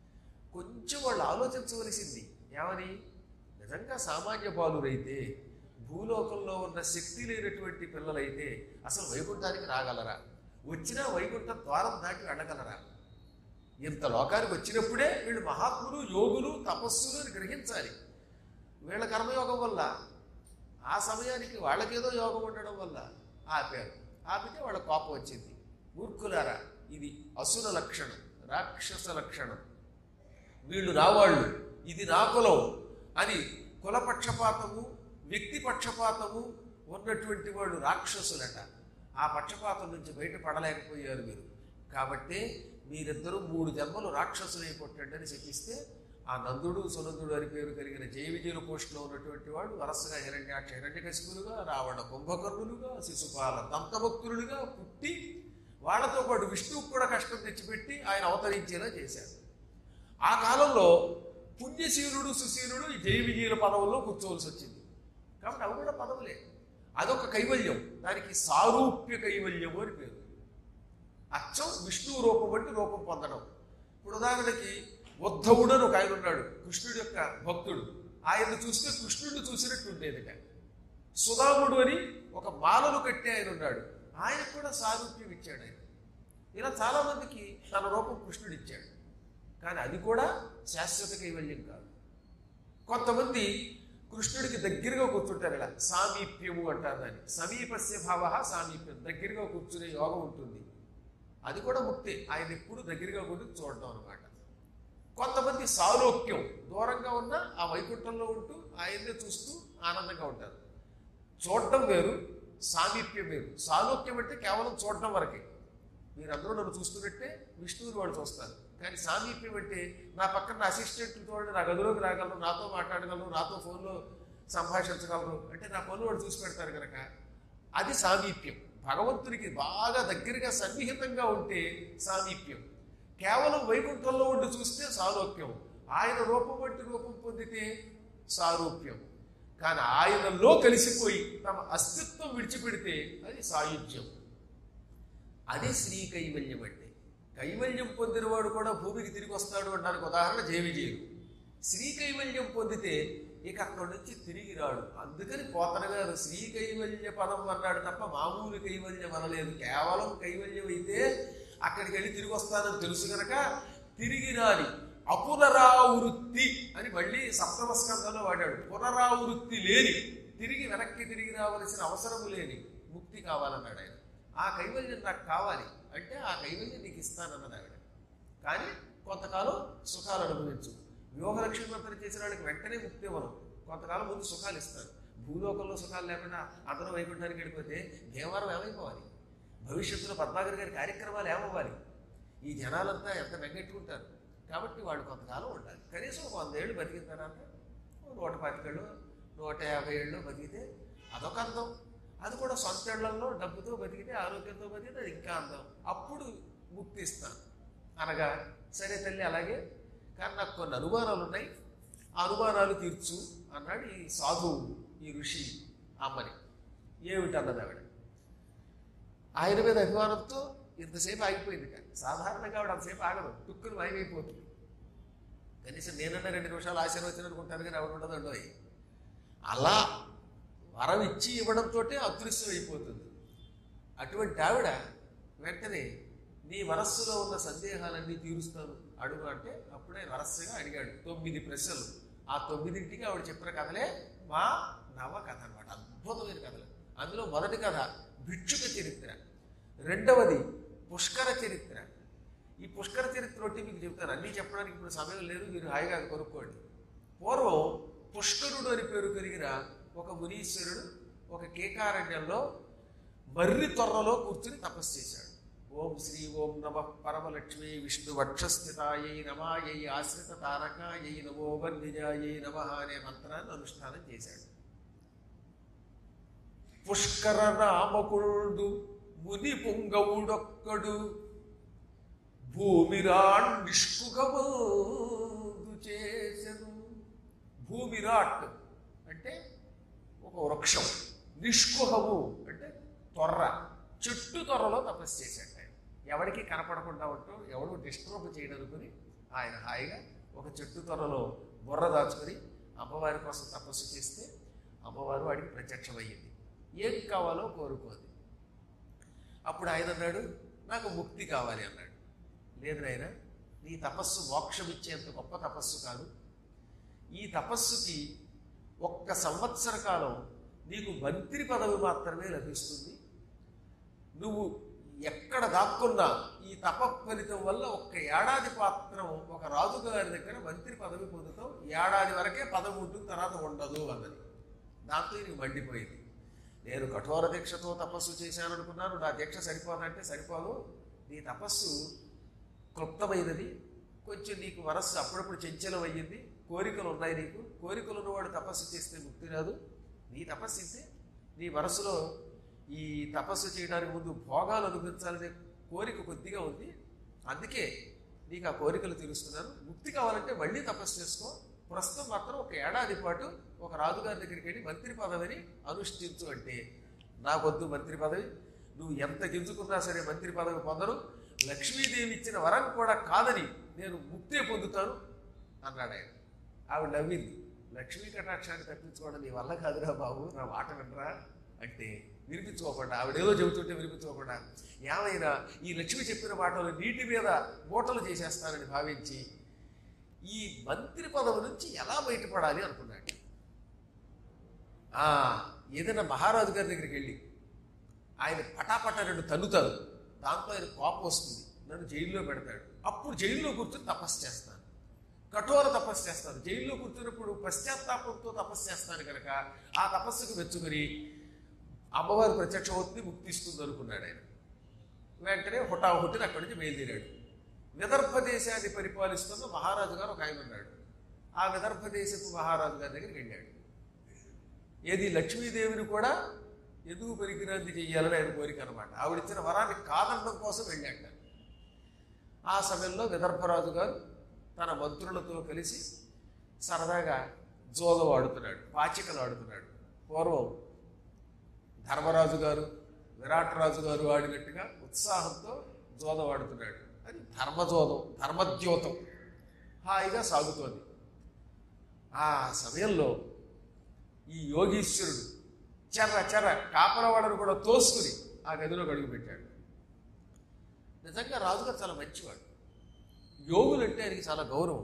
కొంచెం వాళ్ళు ఆలోచించవలసింది ఏమని నిజంగా సామాన్య బాలురైతే భూలోకంలో ఉన్న శక్తి లేనటువంటి పిల్లలైతే అసలు వైకుంఠానికి రాగలరా వచ్చినా వైకుంఠ ద్వారం దాటి వెళ్ళగలరా ఇంత లోకానికి వచ్చినప్పుడే వీళ్ళు మహాత్ములు యోగులు తపస్సులు అని గ్రహించాలి వీళ్ళ కర్మయోగం వల్ల ఆ సమయానికి వాళ్ళకేదో యోగం ఉండడం వల్ల ఆపారు ఆపితే వాళ్ళ కోపం వచ్చింది మూర్ఖులారా ఇది అసుర లక్షణం రాక్షస లక్షణం వీళ్ళు రావాళ్ళు ఇది నా కులం అని కులపక్షపాతము వ్యక్తి పక్షపాతము ఉన్నటువంటి వాళ్ళు రాక్షసులట ఆ పక్షపాతం నుంచి బయటపడలేకపోయారు మీరు కాబట్టి మీరిద్దరూ మూడు జన్మలు రాక్షసులై పుట్టండి అని చెప్పిస్తే ఆ నందుడు సునందుడు అని పేరు కలిగిన జయ విజయుల పోస్టులో ఉన్నటువంటి వాడు వరసగా హిరణ్యాక్ష హిరణ్యకశిపులుగా రావణ కుంభకర్ణులుగా శిశుపాల దంతభక్తులుగా పుట్టి వాళ్ళతో పాటు విష్ణువుకు కూడా కష్టం తెచ్చిపెట్టి ఆయన అవతరించేలా చేశారు ఆ కాలంలో పుణ్యశీలుడు సుశీలుడు ఈ జయ విజయుల పదవుల్లో కూర్చోవలసి వచ్చింది కాబట్టి అవి కూడా పదవులే అదొక కైవల్యం దానికి సారూప్య కైవల్యము అని పేరు అచ్చం విష్ణువు రూపం వంటి రూపం పొందడం ఇప్పుడు ఉదాహరణకి ఉద్ధవుడు అని ఒక ఆయన ఉన్నాడు కృష్ణుడి యొక్క భక్తుడు ఆయన చూస్తే కృష్ణుడిని చూసినట్టు ఉండేదిట సుధాముడు అని ఒక మాలలు కట్టి ఆయన ఉన్నాడు ఆయన కూడా సారూప్యం ఇచ్చాడు ఆయన ఇలా చాలా మందికి తన రూపం కృష్ణుడు ఇచ్చాడు కానీ అది కూడా శాశ్వత కైవల్యం కాదు కొంతమంది కృష్ణుడికి దగ్గరగా కూర్చుంటారు ఇలా సామీప్యము అంటారు దాన్ని సమీపస్య భావ సామీప్యం దగ్గరగా కూర్చునే యోగం ఉంటుంది అది కూడా ముక్తే ఆయన ఎప్పుడు దగ్గరగా కూర్చొని చూడడం అనమాట కొంతమంది సాలోక్యం దూరంగా ఉన్న ఆ వైకుంఠంలో ఉంటూ ఆయన్నే చూస్తూ ఆనందంగా ఉంటారు చూడటం వేరు సామీప్యం వేరు సాలోక్యం అంటే కేవలం చూడటం వరకే మీరందరూ నన్ను చూస్తున్నట్టే విష్ణువుని వాడు చూస్తారు కానీ సామీప్యం అంటే నా పక్కన నా అసిస్టెంట్ చూడండి నా గదిలోకి రాగలరు నాతో మాట్లాడగలరు నాతో ఫోన్లో సంభాషించగలరు అంటే నా పనులు వాడు చూసి పెడతారు కనుక అది సామీప్యం భగవంతునికి బాగా దగ్గరగా సన్నిహితంగా ఉంటే సామీప్యం కేవలం వైకుంఠంలో ఉండి చూస్తే సాలోక్యం ఆయన రూపం వంటి రూపం పొందితే సారూప్యం కానీ ఆయనలో కలిసిపోయి తమ అస్తిత్వం విడిచిపెడితే అది సాయుధ్యం అదే శ్రీ కైవల్యం అంటే కైవల్యం పొందినవాడు కూడా భూమికి తిరిగి వస్తాడు అనడానికి ఉదాహరణ జయవిజయుడు శ్రీ కైవల్యం పొందితే ఇక అక్కడి నుంచి తిరిగి రాడు అందుకని పోతన గారు శ్రీ కైవల్య పదం అన్నాడు తప్ప మామూలు కైవల్యం అనలేదు కేవలం కైవల్యం అయితే అక్కడికి వెళ్ళి తిరిగి వస్తానని తెలుసు గనక తిరిగి రాని అపునరావృత్తి అని మళ్ళీ సప్తమ స్కంధంలో వాడాడు పునరావృత్తి లేని తిరిగి వెనక్కి తిరిగి రావలసిన అవసరం లేని ముక్తి కావాలన్నాడు ఆయన ఆ కైవల్యం నాకు కావాలి అంటే ఆ కైవల్యం నీకు ఇస్తానన్నది ఆవిడ కానీ కొంతకాలం సుఖాలు అనుభవించు వ్యూహలక్ష్మి వ్రతం చేసిన వాడికి వెంటనే ముక్తి ఇవ్వను కొంతకాలం ముందు సుఖాలు ఇస్తారు భూలోకంలో సుఖాలు లేకుండా అందరూ వైకుంఠానికి వెళ్ళిపోతే దేవారం ఏమైపోవాలి భవిష్యత్తులో పద్మాగర్ గారి కార్యక్రమాలు ఏమవ్వాలి ఈ జనాలంతా ఎంత వెంగెట్టుకుంటారు కాబట్టి వాళ్ళు కొంతకాలం ఉండాలి కనీసం ఒక వంద ఏళ్ళు బతికిన తర్వాత ఓ నూట పాతికేళ్ళు నూట యాభై ఏళ్ళు బతికితే అదొక అందం అది కూడా సొంత ఇళ్లలో డబ్బుతో బతికితే ఆరోగ్యంతో బతికితే అది ఇంకా అందం అప్పుడు ముక్తి ఇస్తాను అనగా సరే తల్లి అలాగే కానీ నాకు కొన్ని అనుమానాలు ఉన్నాయి ఆ అనుమానాలు తీర్చు అన్నాడు ఈ సాధువు ఈ ఋషి అమ్మని ఏమిటన్నది ఆవిడ ఆయన మీద అభిమానంతో ఇంతసేపు ఆగిపోయింది కానీ సాధారణంగా ఆవిడ అంతసేపు ఆగదు టుక్కుని మాయమైపోతుంది కనీసం నేనన్నా రెండు నిమిషాలు ఆశీర్వచనం అనుకుంటాను కానీ ఆవిడ ఉండదండో అలా వరం ఇచ్చి ఇవ్వడంతో అదృశ్యం అయిపోతుంది అటువంటి ఆవిడ వెంటనే నీ మనస్సులో ఉన్న సందేహాలన్నీ తీరుస్తాను అడుగు అంటే అప్పుడే వరసగా అడిగాడు తొమ్మిది ప్రశ్నలు ఆ తొమ్మిదింటికి ఆవిడ చెప్పిన కథలే మా నవ కథ అనమాట అద్భుతమైన కథలు అందులో మొదటి కథ భిక్షుక చరిత్ర రెండవది పుష్కర చరిత్ర ఈ పుష్కర చరిత్ర ఒకటి మీకు చెప్తాను అన్నీ చెప్పడానికి ఇప్పుడు సమయం లేదు మీరు హాయిగా అది కొనుక్కోండి పూర్వం పుష్కరుడు అని పేరు కలిగిన ఒక మునీశ్వరుడు ఒక కేకారణ్యంలో మర్రి తొర్రలో కూర్చుని తపస్సు చేశాడు ఓం శ్రీ ఓం నమ పరమలక్ష్మీ విష్ణు వక్షస్థితాయై నమాయై ఆశ్రిత తారకాయై నమో వన్నిజాయై నమ అనే మంత్రాన్ని అనుష్ఠానం చేశాడు పుష్కర రామకుడు ముని పుంగవుడొక్కడు భూమిరాట్ నిష్కుగమందు చేసెను భూమిరాట్ అంటే ఒక వృక్షం నిష్కుహము అంటే తొర్ర చెట్టు తొర్రలో తపస్సు చేశాడు ఆయన ఎవరికి కనపడకుండా ఉంటూ ఎవడు డిస్టర్బ్ చేయడనుకుని ఆయన హాయిగా ఒక చెట్టు తొర్రలో బుర్ర దాచుకొని అమ్మవారి కోసం తపస్సు చేస్తే అమ్మవారు వాడికి ప్రత్యక్షమయ్యింది ఏం కావాలో కోరుకోదు అప్పుడు ఆయన అన్నాడు నాకు ముక్తి కావాలి అన్నాడు లేదు నాయన నీ తపస్సు మోక్షం ఇచ్చేంత గొప్ప తపస్సు కాదు ఈ తపస్సుకి ఒక్క సంవత్సర కాలం నీకు మంత్రి పదవి మాత్రమే లభిస్తుంది నువ్వు ఎక్కడ దాక్కున్నా ఈ తప ఫలితం వల్ల ఒక్క ఏడాది పాత్రం ఒక రాజుగారి దగ్గర మంత్రి పదవి పొందుతావు ఏడాది వరకే పదవి ఉంటుంది తర్వాత ఉండదు అన్నది దాంతో ఇది మండిపోయింది నేను కఠోర దీక్షతో తపస్సు చేశాను అనుకున్నాను నా దీక్ష సరిపోదంటే సరిపోదు నీ తపస్సు క్లుప్తమైనది కొంచెం నీకు మనస్సు అప్పుడప్పుడు చంచలం అయ్యింది కోరికలు ఉన్నాయి నీకు కోరికలు ఉన్నవాడు తపస్సు చేస్తే ముక్తి రాదు నీ తపస్సు ఇస్తే నీ మనస్సులో ఈ తపస్సు చేయడానికి ముందు భోగాలు అనుభవించాలనే కోరిక కొద్దిగా ఉంది అందుకే నీకు ఆ కోరికలు తీరుస్తున్నాను ముక్తి కావాలంటే మళ్ళీ తపస్సు చేసుకో ప్రస్తుతం మాత్రం ఒక ఏడాది పాటు ఒక రాజుగారి దగ్గరికి వెళ్ళి మంత్రి పదవిని అనుష్ఠించు అంటే నాకొద్దు మంత్రి పదవి నువ్వు ఎంత గింజుకున్నా సరే మంత్రి పదవి పొందరు లక్ష్మీదేవి ఇచ్చిన వరం కూడా కాదని నేను ముక్తే పొందుతాను అన్నాడు ఆయన ఆవిడ నవ్వింది లక్ష్మీ కటాక్షాన్ని తప్పించుకోవడం నీ వల్ల కాదురా బాబు నా మాట వినరా అంటే వినిపించుకోకుండా ఆవిడేదో చెబుతుంటే వినిపించుకోకుండా ఏమైనా ఈ లక్ష్మి చెప్పిన మాటలు నీటి మీద మూటలు చేసేస్తానని భావించి ఈ మంత్రి పదవి నుంచి ఎలా బయటపడాలి అనుకున్నాడు ఆ, ఏదైనా మహారాజు గారి దగ్గరికి వెళ్ళి ఆయన పటాపటా రెండు తన్నుతారు దాంతో ఆయన కోపం వస్తుంది నన్ను జైల్లో పెడతాడు అప్పుడు జైల్లో కూర్చొని తపస్సు చేస్తాను కఠోర తపస్సు చేస్తాను జైల్లో కూర్చున్నప్పుడు పశ్చాత్తాపంతో తపస్సు చేస్తాను కనుక ఆ తపస్సుకు మెచ్చుకొని అమ్మవారి ప్రత్యక్ష అవుతుంది ముక్తిస్తుంది అనుకున్నాడు ఆయన వెంటనే హుటాహుటిని అక్కడి నుంచి బయలుదేరాడు విదర్భ దేశాన్ని పరిపాలిస్తున్న మహారాజు గారు ఒక ఆయన ఉన్నాడు ఆ విదర్భ దేశపు మహారాజు గారి దగ్గరికి వెళ్ళాడు ఏది లక్ష్మీదేవిని కూడా ఎందుకు పరికిరాంతి చెయ్యాలని ఆయన కోరిక అనమాట ఆవిడిచ్చిన వరాన్ని కాదనడం కోసం వెళ్ళాట ఆ సమయంలో విదర్భరాజు గారు తన మంత్రులతో కలిసి సరదాగా జోదం ఆడుతున్నాడు పాచికలు ఆడుతున్నాడు పూర్వం ధర్మరాజు గారు విరాట్ రాజు గారు ఆడినట్టుగా ఉత్సాహంతో జోదం ఆడుతున్నాడు అది ధర్మజోదం ధర్మద్యోతం హాయిగా సాగుతోంది ఆ సమయంలో ఈ యోగీశ్వరుడు చెర్ర చెర్ర కాపలవాడను కూడా తోసుకుని ఆ గదిలో అడుగు పెట్టాడు నిజంగా రాజుగారు చాలా మంచివాడు యోగులంటే ఆయనకి చాలా గౌరవం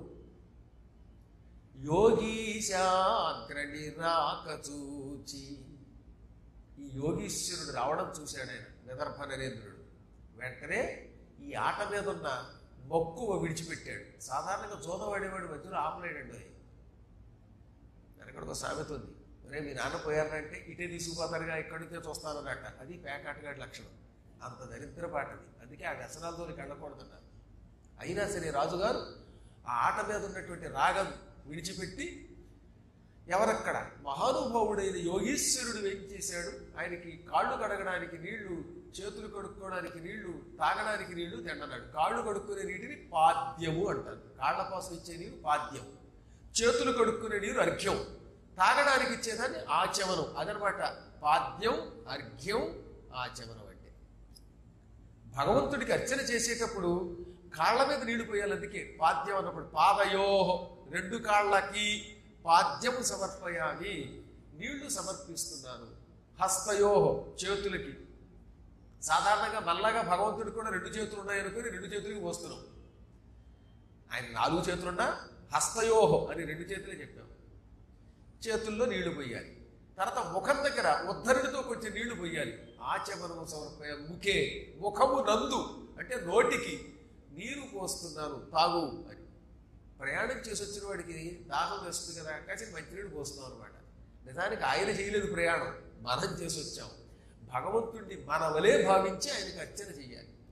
యోగీశాగ్రణి రాక చూచి ఈ యోగీశ్వరుడు రావడం చూశాడు ఆయన విదర్భ నరేంద్రుడు వెంటనే ఈ ఆట మీద ఉన్న మక్కువ విడిచిపెట్టాడు సాధారణంగా జోదవాడేవాడు మధ్యలో ఆపలేడండి వెనకడికి ఒక సామెత ఉంది రే మీ నాన్న పోయారంటే ఇటే తీసుకుపోతారుగా ఇక్కడి నుంచే చూస్తానన్నట అది పేకాటగాడి లక్షణం అంత దరిద్ర పాటది అందుకే ఆ వ్యసనాలతో వెళ్ళకూడదన్నారు అయినా సరే రాజుగారు ఆ ఆట మీద ఉన్నటువంటి రాగం విడిచిపెట్టి ఎవరక్కడ మహానుభావుడైన యోగీశ్వరుడు ఏం చేశాడు ఆయనకి కాళ్ళు కడగడానికి నీళ్లు చేతులు కడుక్కోవడానికి నీళ్లు తాగడానికి నీళ్లు తింటన్నాడు కాళ్ళు కడుక్కునే నీటిని పాద్యము అంటారు కాళ్ళ కోసం ఇచ్చే నీరు పాద్యం చేతులు కడుక్కునే నీరు అర్ఘ్యం తాగడానికి ఇచ్చేదాన్ని ఆచమనం అదనమాట పాద్యం అర్ఘ్యం ఆచమనం అంటే భగవంతుడికి అర్చన చేసేటప్పుడు కాళ్ళ మీద నీళ్లు పోయాలి అందుకే పాద్యం అన్నప్పుడు పాదయో రెండు కాళ్ళకి పాద్యము సమర్పయామి నీళ్లు సమర్పిస్తున్నాను హస్తయో చేతులకి సాధారణంగా మళ్ళాగా భగవంతుడు కూడా రెండు చేతులు ఉన్నాయనుకుని రెండు చేతులకి పోస్తున్నాం ఆయన నాలుగు చేతులున్నా హస్తయోహో అని రెండు చేతులే చెప్పాం చేతుల్లో నీళ్లు పోయాలి తర్వాత ముఖం దగ్గర ఉద్ధరణితో కొంచెం నీళ్లు పోయాలి ఆచమనము సమర్పయ ముఖే ముఖము నందు అంటే నోటికి నీరు పోస్తున్నాను తాగు అని ప్రయాణం చేసి వచ్చిన వాడికి దాహం వేస్తుంది కదా కాసి మంచినీళ్ళు పోస్తున్నాం అనమాట నిజానికి ఆయన చేయలేదు ప్రయాణం మనం చేసి వచ్చాం భగవంతుడిని మన వలే భావించి ఆయనకి అర్చన చెయ్యాలి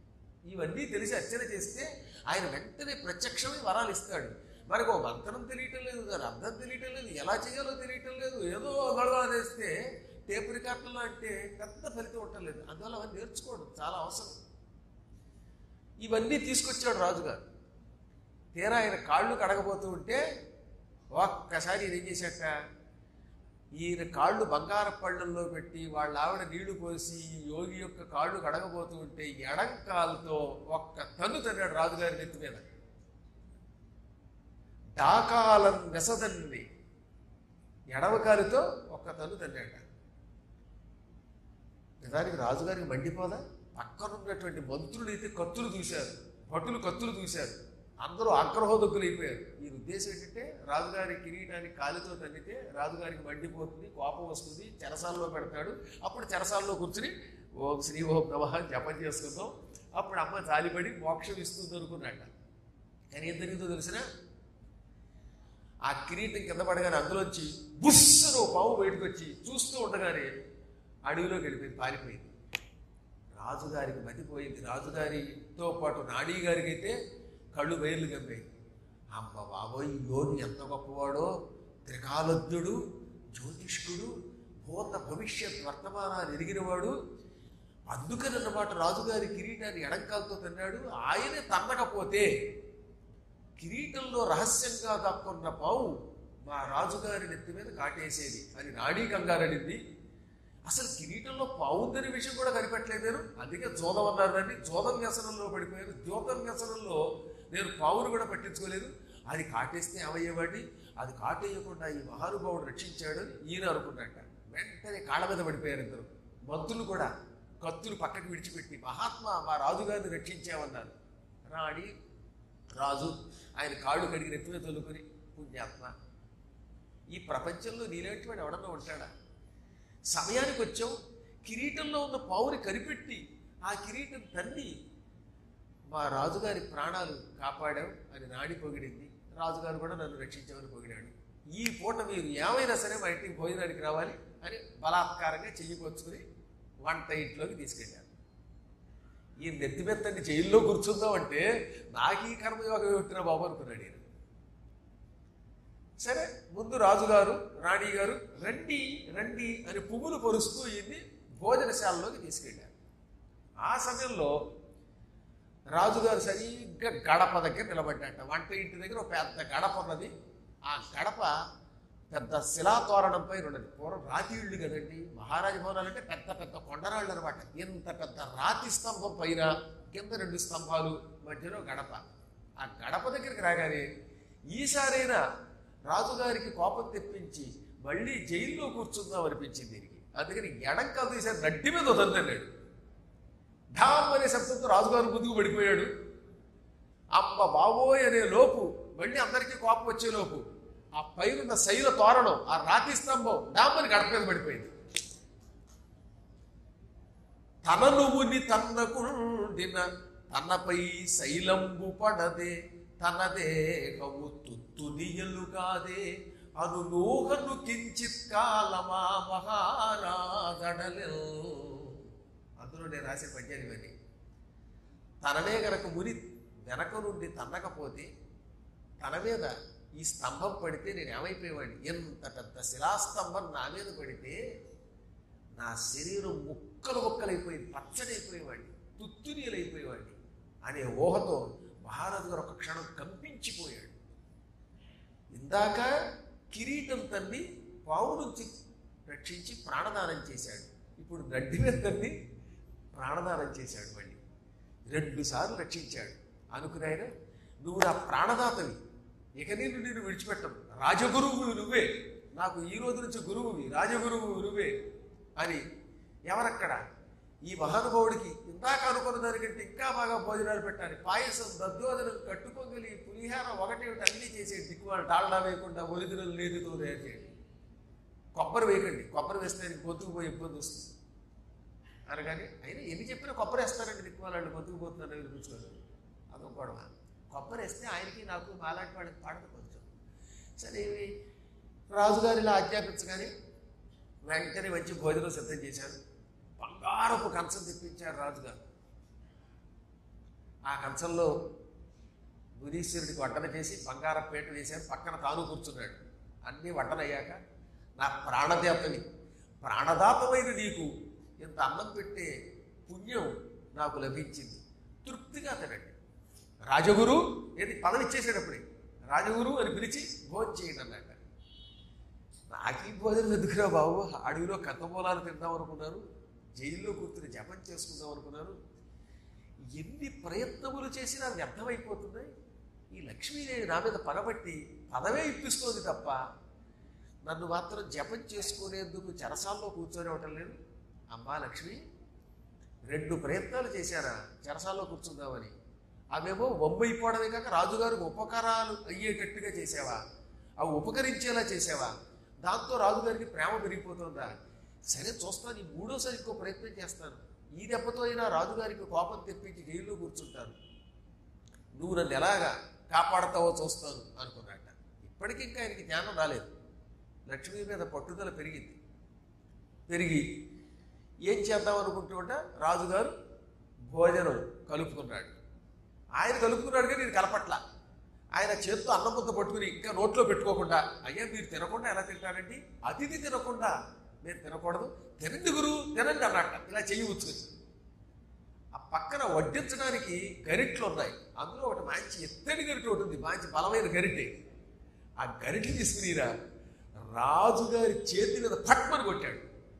ఇవన్నీ తెలిసి అర్చన చేస్తే ఆయన వెంటనే ప్రత్యక్షమై వరాలు ఇస్తాడు మనకు ఒక మంత్రం తెలియటం లేదు దాని అర్థం తెలియటం లేదు ఎలా చేయాలో తెలియటం లేదు ఏదో గొడవ చేస్తే టేప్ రికార్డులో అంటే పెద్ద ఫలితం ఉండటం లేదు అందువల్ల అవన్నీ నేర్చుకోవడం చాలా అవసరం ఇవన్నీ తీసుకొచ్చాడు రాజుగారు తీరా ఆయన కాళ్ళు కడగబోతూ ఉంటే ఒక్కసారి ఈయన ఏం చేశాట ఈయన కాళ్ళు బంగార పళ్ళల్లో పెట్టి వాళ్ళ ఆవిడ నీళ్లు పోసి ఈ యోగి యొక్క కాళ్ళు కడగబోతూ ఉంటే ఎడం కాలుతో ఒక్క తన్ను తన్నాడు రాజుగారి నెత్తి మీద డాకాలం నెసదండి ఎడవ కాలుతో ఒక్క తన్ను తన్నాడు నిజానికి రాజుగారికి మండిపోదా పక్కనున్నటువంటి మంత్రులు అయితే కత్తులు చూశారు భటులు కత్తులు చూశారు అందరూ ఆగ్రహోదగ్గులు అయిపోయారు ఈ ఉద్దేశం ఏంటంటే రాజుగారి కిరీటానికి కాలితో తన్నితే రాజుగారికి మండిపోతుంది కోపం వస్తుంది చెరసాల్లో పెడతాడు అప్పుడు చెరసాల్లో కూర్చుని ఓం శ్రీ ఓం నమ జపం చేసుకుందాం అప్పుడు అమ్మ జాలిపడి మోక్షం ఇస్తుంది అనుకున్నట్ట కానీ ఏం జరిగిందో తెలిసిన ఆ కిరీటం కింద పడగానే అందులోంచి బుస్సును పావు బయటకు వచ్చి చూస్తూ ఉండగానే అడవిలోకి వెళ్ళిపోయింది పారిపోయింది రాజుగారికి మతిపోయింది రాజుగారితో పాటు నాడీ గారికి అయితే కళ్ళు బయర్లు గమ్మాయి అమ్మ బాబోయ్ ఈ యోగి ఎంత గొప్పవాడో త్రికాలజ్ఞుడు జ్యోతిష్కుడు భూత భవిష్యత్ వర్తమానాలు ఎరిగినవాడు అందుకని అన్నమాట రాజుగారి కిరీటాన్ని ఎడంకాలతో తన్నాడు ఆయనే తన్నకపోతే కిరీటంలో రహస్యంగా దాక్కున్న పావు మా రాజుగారి నెత్తి మీద కాటేసేది అని నాడీ కంగారడింది అసలు కిరీటంలో పావుందని విషయం కూడా కనిపెట్టలేదు నేను అందుకే జోదం అన్నారు దాన్ని జోదం వ్యసనంలో పడిపోయాను జ్యోతం వ్యసనంలో నేను పావును కూడా పట్టించుకోలేదు అది కాటేస్తే ఏమయ్యేవాడిని అది కాటేయకుండా ఈ మహానుభావుడు రక్షించాడు ఈయన అనుకున్నట్ట వెంటనే కాళ్ళ మీద పడిపోయారు ఇద్దరు మంత్రులు కూడా కత్తులు పక్కకి విడిచిపెట్టి మహాత్మా మా రాజుగారిని రక్షించామన్నారు రాణి రాజు ఆయన కాళ్ళు కడిగి నెత్తిన తొలుకొని పుణ్యాత్మ ఈ ప్రపంచంలో నీలాంటి వాడు ఎవడన్నా ఉంటాడా సమయానికి వచ్చాం కిరీటంలో ఉన్న పావుని కనిపెట్టి ఆ కిరీటం తన్ని మా రాజుగారి ప్రాణాలు కాపాడాం అని నాడి పొగిడింది రాజుగారు కూడా నన్ను రక్షించామని పొగిడాడు ఈ పూట మీరు ఏమైనా సరే మా ఇంటికి భోజనానికి రావాలి అని బలాత్కారంగా చెయ్యికొచ్చుకుని వంట ఇంట్లోకి తీసుకెళ్ళారు ఈ నెత్తి మెత్తని జైల్లో కూర్చుందామంటే నాకు ఈ కర్మయోగం పెట్టిన బాబు అనుకున్నాడు ఈయన సరే ముందు రాజుగారు రాణి గారు రండి రండి అని పువ్వులు పొరుస్తూ ఈయన్ని భోజనశాలలోకి తీసుకెళ్ళారు ఆ సమయంలో రాజుగారు సరిగ్గా గడప దగ్గర నిలబడ్డాట వంట ఇంటి దగ్గర ఒక పెద్ద గడప ఉన్నది ఆ గడప పెద్ద శిలాతోరణంపై ఉన్నది పూర్వం రాతి ఇళ్ళు కదండి మహారాజ భవనాలు అంటే పెద్ద పెద్ద కొండరాళ్ళు అనమాట ఇంత పెద్ద రాతి స్తంభం పైన కింద రెండు స్తంభాలు మధ్యలో గడప ఆ గడప దగ్గరికి రాగానే ఈసారైనా రాజుగారికి కోపం తెప్పించి మళ్ళీ జైల్లో కూర్చుందాం అనిపించింది దీనికి అందుకని ఎడం కాదు తీసారు నడ్డి మీద వదలన్నాడు ఢామ్ అనే శబ్దంతో రాజుగారు ముందుకు పడిపోయాడు అమ్మ బాబోయ్ అనే లోపు మళ్ళీ అందరికీ కోపం వచ్చే లోపు ఆ పైనున్న శైల తోరణం ఆ రాతి స్తంభం డామ్ అని గడప మీద పడిపోయింది తన నువ్వుని తన్నకుండిన తనపై శైలంబు పడదే తనదే కవు తుత్తునియలుగాదే అను నూహను కించిత్ కాలమా మహారాజడలెల్ అందులో నేను రాసే పద్యాలు ఇవన్నీ తననే గనక ముని వెనక నుండి తన్నకపోతే తన మీద ఈ స్తంభం పడితే నేను ఏమైపోయేవాడిని ఎంత పెద్ద శిలాస్తంభం నా మీద పడితే నా శరీరం ముక్కలు ముక్కలైపోయింది పచ్చడైపోయేవాడిని తుత్తునీలైపోయేవాడిని అనే ఊహతో మహారాజు గారు ఒక క్షణం కంపించిపోయాడు ఇందాక కిరీటం తన్ని పావు నుంచి రక్షించి ప్రాణదానం చేశాడు ఇప్పుడు నడ్డి మీద తన్ని ప్రాణదానం చేశాడు మళ్ళీ రెండు సార్లు రక్షించాడు అనుకున్నాయన నువ్వు నా ప్రాణదాతవి ఇక నేను నేను విడిచిపెట్టను రాజగురువు నువ్వే నాకు ఈ రోజు నుంచి గురువువి రాజగురువు నువ్వే అని ఎవరక్కడ ఈ మహానుభావుడికి ఇందాక అనుకున్న దానికంటే ఇంకా బాగా భోజనాలు పెట్టాలి పాయసం దద్దోదనం కట్టుకోగలి పులిహార ఒకటి ఒకటి అన్నీ చేసేది దిక్కుమాలు డాల్డా వేయకుండా ఒరిజినల్ నీటితో తయారు చేయండి కొబ్బరి వేయకండి కొబ్బరి వేస్తే ఆయనకి గొంతుకు పోయి ఇబ్బంది వస్తుంది అనగానే అయినా ఎన్ని చెప్పినా కొబ్బరి వేస్తారండి దిక్కుమాలండి గొంతుకు పోతున్నారని వినిపించుకోలేదు అదొక గొడవ కొబ్బరి వేస్తే ఆయనకి నాకు మాలాంటి వాడికి పాడదు కొంచెం సరే ఇవి రాజుగారు ఇలా ఆజ్ఞాపించగానే వెంటనే మంచి భోజనం సిద్ధం చేశారు బంగారపు కంచం తెప్పించారు రాజుగారు ఆ కంచంలో మునీశ్వరుడికి వడ్డన చేసి బంగారం పేట వేశారు పక్కన తాను కూర్చున్నాడు అన్నీ వడ్డనయ్యాక నా ప్రాణదేవతని ప్రాణదాతమైన నీకు ఇంత అన్నం పెట్టే పుణ్యం నాకు లభించింది తృప్తిగా తినండి రాజగురు ఏది పదవి ఇచ్చేసేటప్పుడే రాజగురు అని పిలిచి భోజనం చేయండి అన్నాక నాకు ఈ భోజనం ఎందుకురా బాబు అడవిలో కథమూలాలు తిందాం అనుకున్నారు జైల్లో కూర్చుని జపం చేసుకుందాం అనుకున్నారు ఎన్ని ప్రయత్నములు చేసినా వ్యర్థమైపోతున్నాయి ఈ లక్ష్మీదేవి నా మీద పనబట్టి పదవే ఇప్పిస్తోంది తప్ప నన్ను మాత్రం జపం చేసుకునేందుకు చెరసాల్లో కూర్చొని లేదు అమ్మా లక్ష్మి రెండు ప్రయత్నాలు చేశారా చెరసాల్లో కూర్చుందామని అవేమో వంబైపోవడమే కాక రాజుగారికి ఉపకారాలు అయ్యేటట్టుగా చేసావా అవి ఉపకరించేలా చేసావా దాంతో రాజుగారికి ప్రేమ పెరిగిపోతుందా సరే చూస్తాను ఈ మూడోసారి ఇంకో ప్రయత్నం చేస్తాను ఈ దెబ్బతో అయినా రాజుగారికి కోపం తెప్పించి జైల్లో కూర్చుంటాను నువ్వు నన్ను ఎలాగా కాపాడతావో చూస్తాను అనుకున్నట్ట ఇప్పటికీ ఇంకా ఆయనకి జ్ఞానం రాలేదు లక్ష్మి మీద పట్టుదల పెరిగింది పెరిగి ఏం చేద్దాం అనుకుంటుంట రాజుగారు భోజనం కలుపుకున్నాడు ఆయన కలుపుకున్నాడు కానీ నేను కలపట్ల ఆయన చేత్తో అన్నం ముద్ద పట్టుకుని ఇంకా నోట్లో పెట్టుకోకుండా అయ్యా మీరు తినకుండా ఎలా తింటారండి అతిథి తినకుండా మీరు తినకూడదు తినండి గురు తినండి అన్నట్ట ఇలా చెయ్యి ఉచ్చుకుని ఆ పక్కన వడ్డించడానికి గరిట్లు ఉన్నాయి అందులో ఒకటి మంచి ఎత్తడి గరిటె ఒకటి ఉంది మంచి బలమైన గరిటె ఆ గరిటె తీసుకునిరా రాజుగారి చేతి మీద పట్మని కొట్టాడు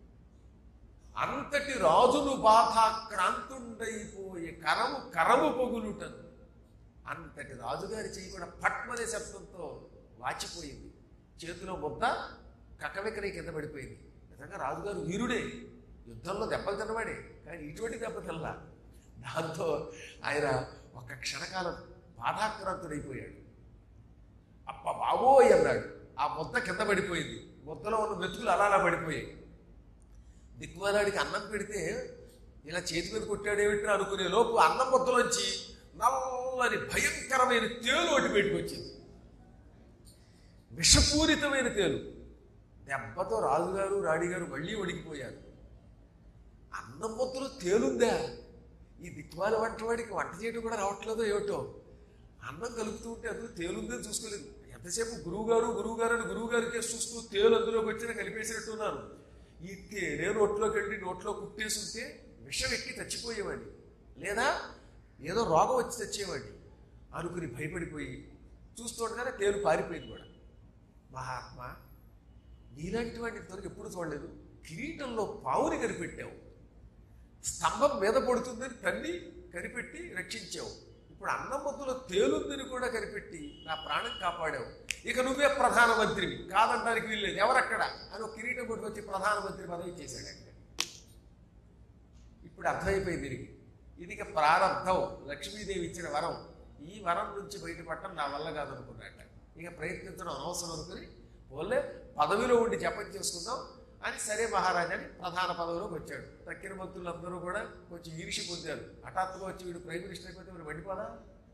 అంతటి రాజును బాధాక్రాంతుండైపోయే కరము కరము పొగులుటను అంతటి రాజుగారి చెయ్యి కూడా పట్మనే శబ్దంతో వాచిపోయింది చేతిలో ముద్ద కక్కవిక్కడి కింద పడిపోయింది నిజంగా రాజుగారు వీరుడే యుద్ధంలో దెబ్బలు తిన్నవాడే కానీ ఇటువంటి దెబ్బ తినలా దాంతో ఆయన ఒక క్షణకాలం బాధాక్రాంతుడైపోయాడు అప్ప బాబోయ్ అన్నాడు ఆ ముద్ద కింద పడిపోయింది ముద్దలో ఉన్న మెతుకులు అలా అలా పడిపోయాయి దిక్కుమాలాడికి అన్నం పెడితే ఇలా చేతి మీద కొట్టాడేమిట్రా అనుకునే లోపు అన్నం ముద్దలోంచి నల్లని భయంకరమైన తేలు ఒకటి బయటకు వచ్చింది విషపూరితమైన తేలు దెబ్బతో రాజుగారు రాణిగారు మళ్ళీ వణికిపోయారు అన్నం ముద్దలో తేలుందా ఈ దిక్కుమాల వంట వాడికి వంట చేయడం కూడా రావట్లేదో ఏమిటో అన్నం కలుపుతూ ఉంటే అందులో తేలుందని చూసుకోలేదు ఎంతసేపు గురువుగారు గురువుగారు అని గురువుగారి కేసు చూస్తూ తేలు అందులోకి వచ్చినా కలిపేసినట్టున్నాను ఈ తేనే నోట్లోకి వెళ్ళి నోట్లో కుట్టేసి ఉంటే విషం ఎక్కి చచ్చిపోయేవాడిని లేదా ఏదో రోగం వచ్చి చచ్చేవాడిని అనుకుని భయపడిపోయి చూస్తుండగానే తేలు పారిపోయింది కూడా మహాత్మా నీలాంటి వాడిని ఇంతవరకు ఎప్పుడు చూడలేదు కిరీటంలో పావుని కనిపెట్టావు స్తంభం మీద పడుతుందని తన్ని కనిపెట్టి రక్షించావు ఇప్పుడు అన్నం ముద్దలో తేలుందని కూడా కనిపెట్టి నా ప్రాణం కాపాడావు ఇక నువ్వే ప్రధానమంత్రివి కాదంటానికి వీల్లేదు ఎవరక్కడ అని ఒక కిరీటం కొట్టుకొచ్చి ప్రధానమంత్రి పదవి చేశాడు అక్కడ ఇప్పుడు అర్థమైపోయింది దీనికి ఇది ఇక ప్రారంభం లక్ష్మీదేవి ఇచ్చిన వరం ఈ వరం నుంచి బయటపడటం నా వల్ల కాదనుకున్నాట ఇక ప్రయత్నించడం అనవసరం అనుకుని పోలే పదవిలో ఉండి జపం చేసుకుందాం అని సరే మహారాజాని ప్రధాన పదవిలోకి వచ్చాడు తక్కిన మంత్రులందరూ కూడా కొంచెం ఈర్షి పొందారు హఠాత్తుగా వచ్చి వీడు ప్రైమ్ మినిస్టర్ అయిపోతే వీడు మండిపోదా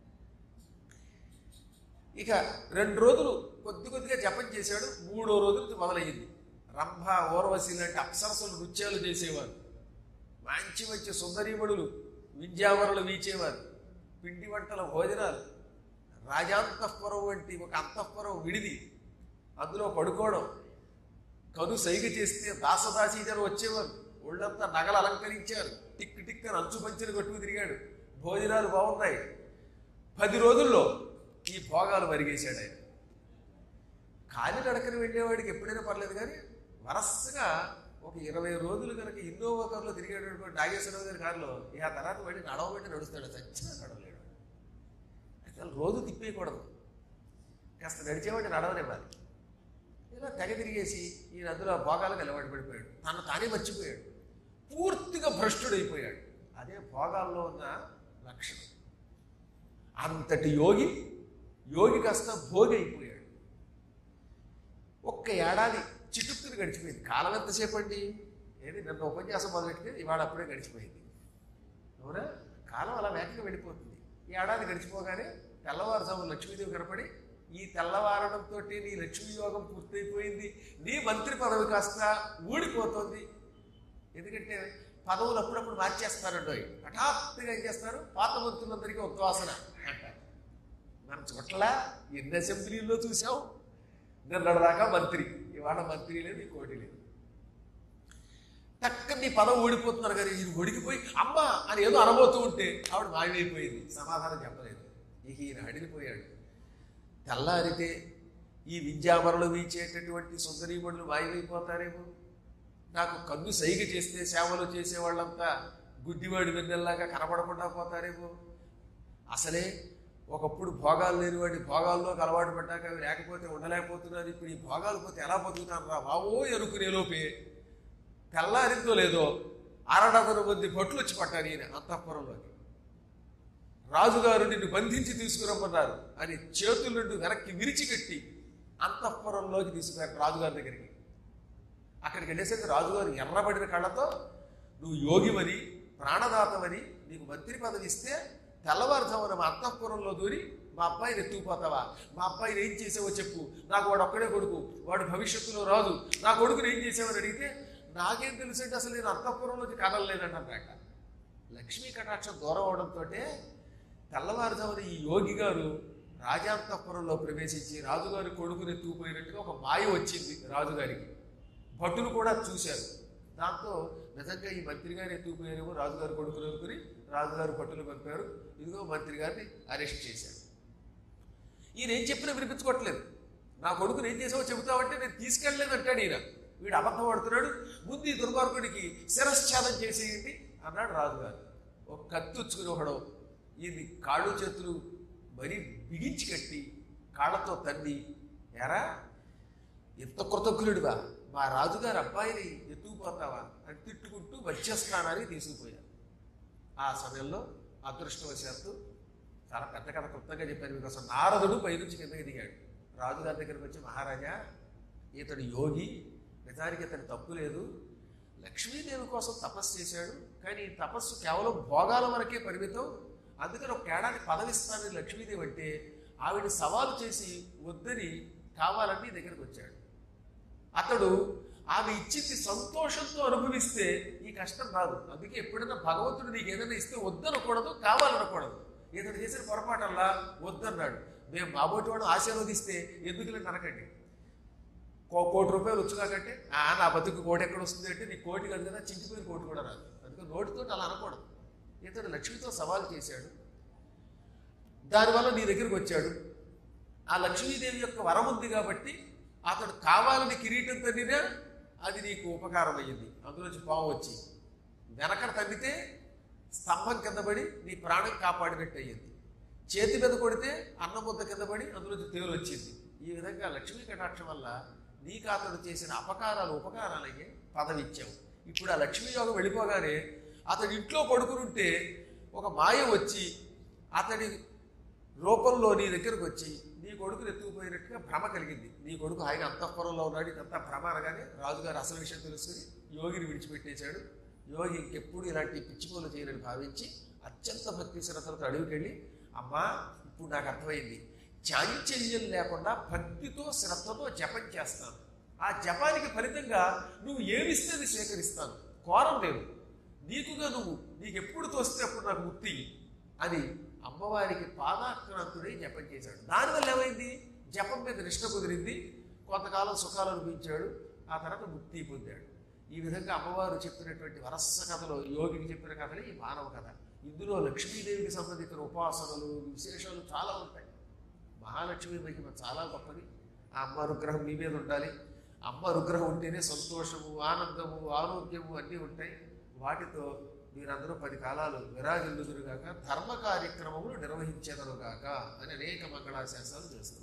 ఇక రెండు రోజులు కొద్ది కొద్దిగా జపం చేశాడు మూడో రోజు నుంచి మొదలయ్యింది రంభ ఓర్వశి లాంటి అప్సరసలు నృత్యాలు చేసేవారు మంచి మంచి సుందరీమణులు విద్యావరులు వీచేవారు పిండి వంటల భోజనాలు రాజాంతఃపురం వంటి ఒక అంతఃపురం విడిది అందులో పడుకోవడం కను సైగ చేస్తే దాసదాసీజను వచ్చేవారు ఒళ్ళంతా నగలు అలంకరించారు టిక్ టిక్ అని అంచు పంచులు కట్టుకు తిరిగాడు భోజనాలు బాగున్నాయి పది రోజుల్లో ఈ భోగాలు మరిగేశాడు ఆయన కాలి నడకని వెళ్ళేవాడికి ఎప్పుడైనా పర్లేదు కానీ వరసగా ఒక ఇరవై రోజులు కనుక ఇన్నోవా కారులో తిరిగేటటువంటి నాగేశ్వరరావు గారి కారులో ఇక ఆ తర్వాత మళ్ళీ నడవబెట్టి నడుస్తాడు చచ్చినా నడవలేడు అసలు రోజు తిప్పేయకూడదు కాస్త నడిచేవాడిని నడవనివ్వాలి ఇలా తెగ తిరిగేసి ఈ నదిలో భోగాలకు అలవాటు పడిపోయాడు తను తానే మర్చిపోయాడు పూర్తిగా భ్రష్టుడైపోయాడు అదే భోగాల్లో ఉన్న లక్షణం అంతటి యోగి యోగి కాస్త భోగి అయిపోయాడు ఒక్క ఏడాది చిటుక్కుని గడిచిపోయింది కాలం ఎంతసేపు అండి ఏది నన్ను ఉపన్యాసం మొదలెట్టితే ఇవాళ అప్పుడే గడిచిపోయింది అవునా కాలం అలా వేగంగా వెళ్ళిపోతుంది ఈ ఏడాది గడిచిపోగానే తెల్లవారుజాము లక్ష్మీదేవి కనపడి ఈ తెల్లవారడంతో నీ లక్ష్మీ యోగం పూర్తయిపోయింది నీ మంత్రి పదవి కాస్త ఊడిపోతుంది ఎందుకంటే పదవులు అప్పుడప్పుడు మార్చేస్తారండి హఠాత్తుగా ఏం చేస్తారు పాత మంత్రులందరికీ ఉద్వాసన అంటారు మనం చుట్ల ఎన్ని అసెంబ్లీల్లో చూసాం నిన్నటిదాకా మంత్రి ఇవాళ మంత్రి లేదు ఈ కోటి లేదు టక్కన నీ పదవి ఓడిపోతున్నారు కానీ ఈయన ఒడికిపోయి అమ్మ అని ఏదో అనబోతూ ఉంటే ఆవిడ మాయమైపోయింది సమాధానం చెప్పలేదు ఇక ఈయన అడిగిపోయాడు తెల్లారితే ఈ విద్యామరలు వీచేటటువంటి సుందరీమణులు మాయమైపోతారేమో నాకు కన్ను సైగ చేస్తే సేవలు చేసే వాళ్ళంతా గుడ్డివాడి వెన్నెల్లాగా కనబడకుండా పోతారేమో అసలే ఒకప్పుడు భోగాలు లేనివాడి భోగాల్లోకి అలవాటు పడ్డాక అవి లేకపోతే ఉండలేకపోతున్నారు ఇప్పుడు ఈ భోగాలు పోతే ఎలా బతుకుతాను రా బావో ఎరుకునే లోపే తెల్లారిందో లేదో అరడదన మంది భట్లు వచ్చి పట్టారు ఈయన అంతఃపురంలోకి రాజుగారు నిన్ను బంధించి తీసుకురమ్మన్నారు అని చేతుల నుండి వెనక్కి విరిచికట్టి అంతఃపురంలోకి తీసుకున్నారు రాజుగారి దగ్గరికి అక్కడికి వెళ్ళేసరికి రాజుగారు ఎర్రబడిన కళ్ళతో నువ్వు యోగివని ప్రాణదాతవని నీకు మంత్రి పదవి ఇస్తే తెల్లవారుజామున మా అంతఃపురంలో దూరి మా అబ్బాయిని ఎత్తుకుపోతావా మా అబ్బాయిని ఏం చేసావో చెప్పు నాకు వాడు ఒక్కడే కొడుకు వాడు భవిష్యత్తులో రాదు నా కొడుకుని ఏం చేసావని అడిగితే నాకేం తెలుసంటే అసలు నేను అంతఃపురంలోకి కదలలేదంటాక లక్ష్మీ కటాక్షం దూరం అవడంతో తెల్లవారుజామున ఈ యోగి గారు రాజాంతఃపురంలో ప్రవేశించి రాజుగారి కొడుకుని ఎత్తుకుపోయినట్టుగా ఒక మాయ వచ్చింది రాజుగారికి భటులు కూడా చూశారు దాంతో నిజంగా ఈ మంత్రి గారిని ఎత్తుకుపోయారేమో రాజుగారి కొడుకుని అనుకుని రాజుగారు భటులు పంపారు ఇదిగో మంత్రి గారిని అరెస్ట్ చేశారు ఈయన ఏం చెప్పినా వినిపించుకోవట్లేదు నా కొడుకుని ఏం చేసావో చెబుతావంటే నేను తీసుకెళ్ళలేదు అంటాడు ఈయన వీడు అబద్ధం ఆడుతున్నాడు ముందు ఈ దుర్మార్గుడికి శిరశ్ఛేదం చేసేయండి అన్నాడు రాజుగారు ఒక కత్తి ఉచ్చుకుని ఒకడు ఈయన్ని కాళ్ళు చేతులు మరీ బిగించి కట్టి కాళ్ళతో తన్ని ఎరా ఎంత కృతజ్ఞుడివా మా రాజుగారి అబ్బాయిని ఎత్తుకుపోతావా అని తిట్టుకుంటూ వచ్చేస్తానని తీసుకుపోయారు ఆ సమయంలో అదృష్టవశాత్తు చాలా పెద్ద కథ క్లుప్తంగా చెప్పాను మీకు అసలు నారదుడు పైనుంచి కిందకి దిగాడు రాజుగారి దగ్గరికి వచ్చి మహారాజా ఇతడు యోగి నిజానికి ఇతని తప్పు లేదు లక్ష్మీదేవి కోసం తపస్సు చేశాడు కానీ ఈ తపస్సు కేవలం భోగాల వరకే పరిమితం అందుకని ఒక ఏడాది పదవిస్తానని లక్ష్మీదేవి అంటే ఆవిడ సవాలు చేసి వద్దని కావాలని నీ దగ్గరికి వచ్చాడు అతడు ఆమె ఇచ్చింది సంతోషంతో అనుభవిస్తే ఈ కష్టం రాదు అందుకే ఎప్పుడైనా భగవంతుడు నీకు ఏదైనా ఇస్తే వద్దనకూడదు కావాలనకూడదు ఇతడు చేసిన పొరపాటల్లా వద్దన్నాడు మేము మాబోటి వాడు ఆశీర్వదిస్తే ఎందుకులే నరకండి కో కోటి రూపాయలు వచ్చు కాకంటే ఆ నా బతుకు కోటి ఎక్కడ వస్తుంది అంటే నీ కోటి కాదు కదా చించిపోయిన కోటి కూడా రాదు అందుకని నోటితో అలా అనకూడదు ఇతడు లక్ష్మితో సవాల్ చేశాడు దానివల్ల నీ దగ్గరికి వచ్చాడు ఆ లక్ష్మీదేవి యొక్క వరం ఉంది కాబట్టి అతడు కావాలని కిరీటం తన్నినా అది నీకు ఉపకారం అయ్యింది అందులోంచి పాము వచ్చి వెనకన తన్నితే స్తంభం కింద పడి నీ ప్రాణం కాపాడినట్టు అయ్యింది చేతి మీద కొడితే అన్నం ముద్ద కింద పడి అందులోంచి తేలు వచ్చింది ఈ విధంగా లక్ష్మీ కటాక్షం వల్ల నీకు అతడు చేసిన అపకారాలు ఉపకారాలయ్యే పదవి ఇచ్చావు ఇప్పుడు ఆ లక్ష్మీ యోగం వెళ్ళిపోగానే అతడు ఇంట్లో పడుకుని ఉంటే ఒక మాయ వచ్చి అతడి రూపంలో నీ దగ్గరకు వచ్చి నీ కొడుకుని ఎత్తుకుపోయినట్టుగా భ్రమ కలిగింది నీ కొడుకు ఆయన అంతఃపురంలో ఉన్నాడు ఇదంతా భ్రమ అనగానే రాజుగారు అసలు విషయం తెలుసుకుని యోగిని విడిచిపెట్టేశాడు యోగి ఇంకెప్పుడు ఇలాంటి పిచ్చిపోలు చేయనని భావించి అత్యంత భక్తి శ్రద్ధలతో అడుగుకెళ్ళి అమ్మా ఇప్పుడు నాకు అర్థమైంది చాంచల్యం లేకుండా భక్తితో శ్రద్ధతో జపం చేస్తాను ఆ జపానికి ఫలితంగా నువ్వు ఏమిస్తే అది స్వీకరిస్తాను కోరం లేదు నీకుగా నువ్వు నీకు ఎప్పుడు తోస్తే అప్పుడు నాకు ముక్తి అని అమ్మవారికి పాదాక్రాంతుడై జపం చేశాడు దానివల్ల ఏమైంది జపం మీద నిష్ట కుదిరింది కొంతకాలం సుఖాలు అనిపించాడు ఆ తర్వాత ముక్తి పొందాడు ఈ విధంగా అమ్మవారు చెప్పినటువంటి వరస కథలో యోగికి చెప్పిన కథలే ఈ మానవ కథ ఇందులో లక్ష్మీదేవికి సంబంధించిన ఉపాసనలు విశేషాలు చాలా ఉంటాయి మహాలక్ష్మి మహిమ చాలా గొప్పది ఆ అమ్మ అనుగ్రహం మీ మీద ఉండాలి అమ్మ అనుగ్రహం ఉంటేనే సంతోషము ఆనందము ఆరోగ్యము అన్నీ ఉంటాయి వాటితో మీరందరూ పది కాలాలు విరాజిల్లుదురుగాక ధర్మ కార్యక్రమములు నిర్వహించేదరుగాక అని అనేక మంగళాశాసనాలు చేస్తున్నాం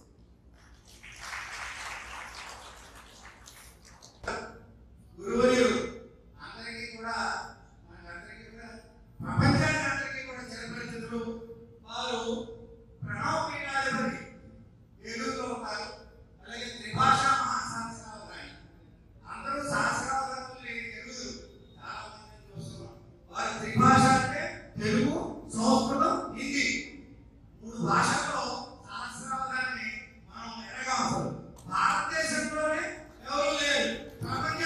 గురువులు అందరికీ కూడా మనందరికీ కూడా ప్రపంచానికి అందరికీ కూడా చిరపరిచితులు వారు ప్రణవ పీఠాధిపతి ఏలూరులో ఉన్నారు అలాగే త్రిభాషా మహాసహస్రాలు ఉన్నాయి అందరూ సహస్రావధానులు లేని తెలుగులు చాలా మందిని చూస్తున్నాం వారి త్రిభాష అంటే తెలుగు సంస్కృతం హిందీ మూడు భాషల్లో సహస్రావధాన్ని మనం ఎరగవసరం భారతదేశంలోనే ఎవరు లేరు ప్రపంచ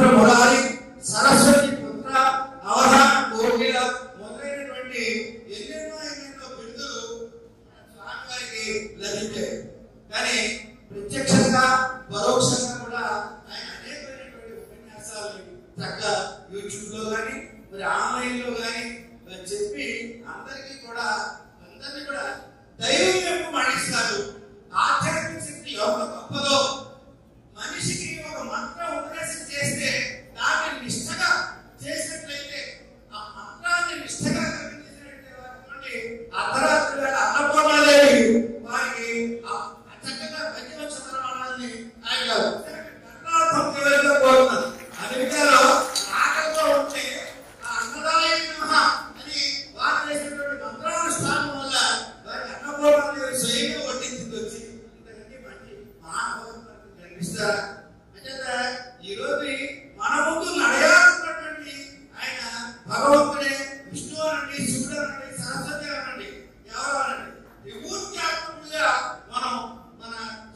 మురారి సరస్వతి పుత్ర అవధాన కోకిల మొదలైనటువంటి ఎన్నెన్నో ఎన్నెన్నో బిరుదులు స్వామివారికి లభించాయి కానీ ప్రత్యక్షంగా పరోక్షంగా కూడా ఆయన అనేకమైనటువంటి ఉపన్యాసాలని చక్కగా యూట్యూబ్ లో కానీ మరి ఆన్లైన్ లో కానీ మరి చెప్పి అందరికీ కూడా అందరినీ కూడా దైవం వైపు మళ్ళిస్తారు ఆధ్యాత్మిక శక్తి ఎంత గొప్పదో మనిషికి ఒక మంత్రం ఉపదేశం చేస్తే దాన్ని నిష్ఠగా చేసినట్లయితే ఆ మంత్రాన్ని నిష్ఠగా కల్పించినటువంటి అర్ధరాత్రి వేళ అన్నపూర్ణాదేవి వారికి ఆ చక్కగా పంచవత్సరాలని ఆయన కర్ణార్థం చివరిలో కోరుతున్నారు అమెరికాలో ఆకలితో ఉంటే ఆ అన్నదాయ నమః అని వారు చేసినటువంటి మంత్రానుష్ఠానం వల్ల వారికి అన్నపూర్ణాదేవి స్వయంగా వడ్డించింది వచ్చి ఇంతకంటే మంచి మహాభావం కనిపిస్తారా అంటే ఈ రోజు మన ముందు నడయాడుతున్నటువంటి ఆయన భగవంతుడే విష్ణు అనండి శివుడు అనండి సరస్వతి అనండి ఎవరు అనండి విభూత్యాత్మకులుగా మనం మన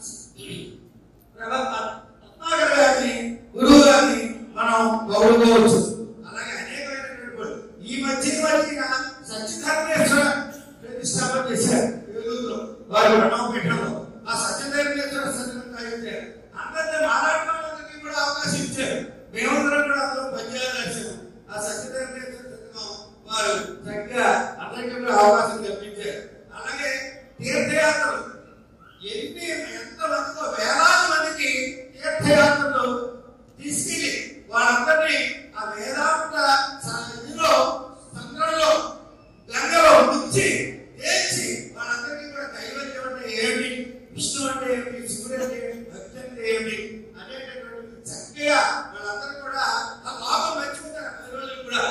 ప్రభ- రత్నాకర్ గారిని గురువు గారిని మనం గౌరవించవచ్చు అలాగే అనేకమైనటువంటి వాళ్ళు. ఈ మధ్య వచ్చిన సత్యధర్మేశ్వర ప్రతిష్టాపన చేశారు ఏలూరులో వారు రణపీఠంలో ఆ సత్యధర్మేశ్వర సత్యం తాగించారు అందరినీ మాట్లాడడానికి కూడా అవకాశం ఇచ్చారు మేమందరం కూడా అందులో పద్యాలు రాశాము ఆ సత్యధర్మేశ్వర సత్యం వారు చక్కగా అందరికీ కూడా అవకాశం కల్పించారు అలాగే తీర్థయాత్రలు ఎన్ని ఎంతమందితో వేలాది మందికి తీర్థయాత్రలు తీసుకెళ్ళి వాళ్ళందరినీ ఆ వేదాంత ఇదిలో సంద్రంలో గంగలో ముంచి తేల్చి వాళ్ళందరికీ కూడా దైవత్యం అంటే ఏమిటి విష్ణు అంటే ఏమిటి శివుడు అంటే ఏమిటి భక్తి అంటే ఏమిటి అనేటటువంటి చక్కగా వాళ్ళందరూ కూడా ఆ లాభం మర్చిపోతారు పది రోజులు కూడా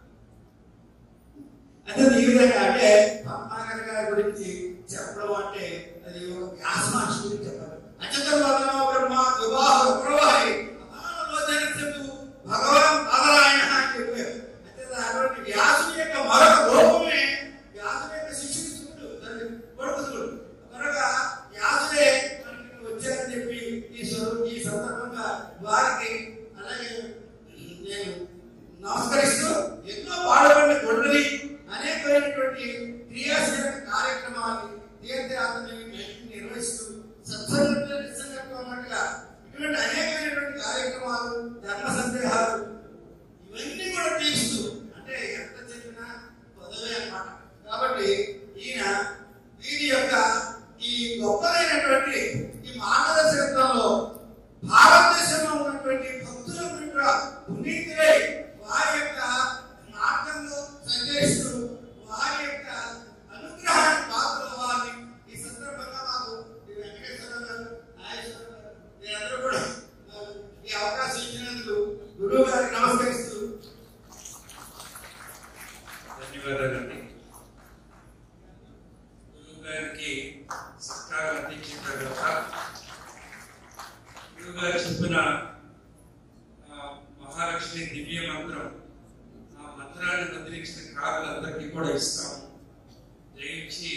అంటే ఈ విధంగా అంటే పద్మాకర్ గారి గురించి చెప్పడం అంటే అది ఒక వ్యాసమాషి గురించి చెప్పాలి అచంత వదన బ్రహ్మ వివాహ ప్రవాహి అమానలోచనకు భగవాన్ నారాయణ అని చెప్పారు అంటే అటువంటి వ్యాసుని యొక్క మరొక రూపమే వ్యాసుని యొక్క శిష్యుడు శివుడు దాని కొడుకు శివుడు మరొక వ్యాసుడే మనకి వచ్చారని చెప్పి ఈ స్వరూ- ఈ సందర్భంగా వారికి అలాగే నేను నమస్కరిస్తూ ఎన్నో పాడబడిన గొడ్డలి అనేకమైనటువంటి క్రియాశీల కార్యక్రమాలు తీర్థయాత్రని నిర్వహిస్తూ సత్సంగత్వం అన్నట్టుగా ఇటువంటి అనేకమైనటువంటి కార్యక్రమాలు ధర్మ సందేహాలు ఇవన్నీ కూడా తీస్తూ అంటే ఎంత చెప్పినా పదవే అన్నమాట కాబట్టి ఈయన వీరి యొక్క ఈ గొప్పదైనటువంటి ఈ మార్గదర్శకత్వంలో భారతదేశంలో ఉన్నటువంటి భక్తులందరూ కూడా పునీతులై వారి యొక్క మార్గంలో సంచరిస్తూ వారి యొక్క అనుగ్రహానికి పాత్రలు వారిని ఈ సందర్భంగా మాకు ఈ వెంకటేశ్వర గారు నాగేశ్వర గారు మీరందరూ కూడా మాకు ఈ అవకాశం ఇచ్చినందుకు గురువు గారికి నమస్కరిస్తూ ధన్యవాదాలండి గురువు గారికి సత్కారం అందించిన తర్వాత గురువు గారు చెప్పిన ఆ, మహాలక్ష్మి దివ్య మంత్రం ఆ మంత్రాన్ని ముద్రించిన కారులందరికీ కూడా ఇస్తాం దయించి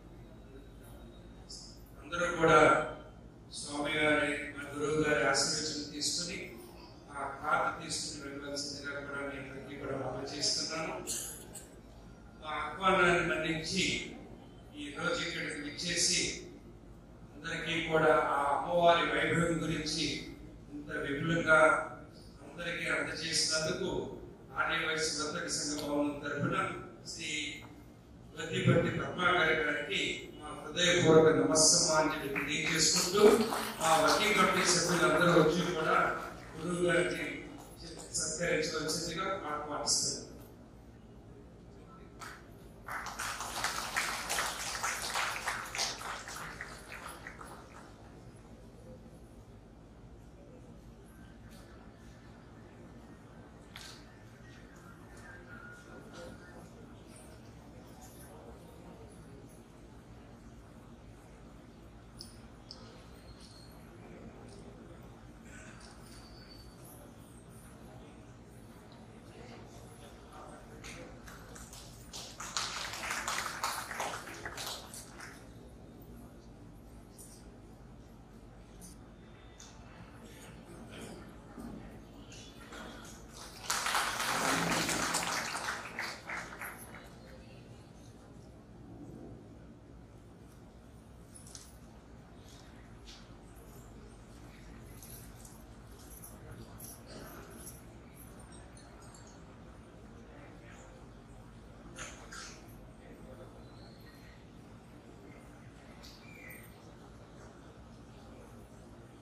అందరూ కూడా స్వామి గారి మా గురువు గారి ఆశీర్వచనం తీసుకుని ఆ కార్డు తీసుకుని వెళ్ళవలసిందిగా కూడా మీ అందరికీ కూడా మనం చేస్తున్నాను ఆ ఆహ్వానాన్ని మన్నించి ఈ రోజు ఇక్కడికి విచ్చేసి అందరికీ కూడా ఆ అమ్మవారి వైభవం గురించి ఇంత విపులంగా అందరికీ అందజేసినందుకు ఆర్య వయసు వర్తక సంఘ భవనం తరఫున శ్రీ వద్దిపట్టి పద్మాగారి గారికి మా హృదయపూర్వక నమస్సమాంజలి తెలియజేసుకుంటూ మా వర్కింగ్ కమిటీ సభ్యులందరూ వచ్చి కూడా గురువు గారిని సత్కరించవలసిందిగా ఆహ్వానిస్తున్నారు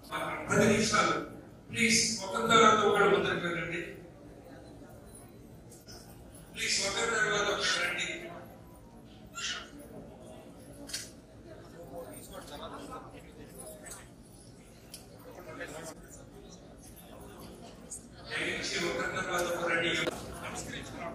పది నిమిషాలు ప్లీజ్ ఒక తర్వాత ఒకటి ముందరికి వెళ్ళండి ప్లీజ్ ఒక తర్వాత ఒకటి రండి దయచేసి ఒక తర్వాత ఒక రండి నమస్కరించుకున్నాం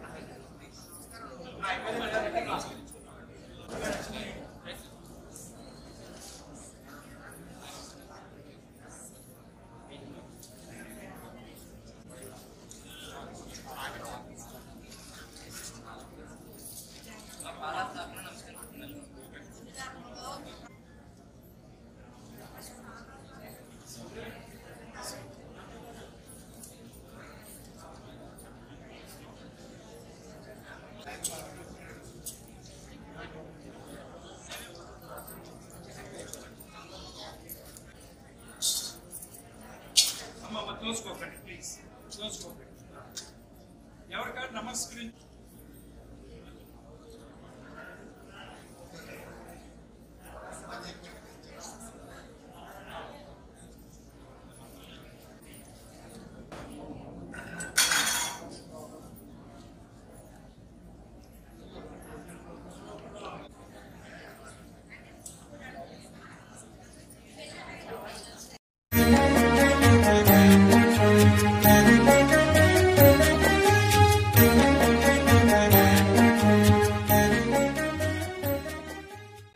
అమ్మ తోసుకోకండి ప్లీజ్ తోసుకోకండి ఎవరికారు నమస్కరించి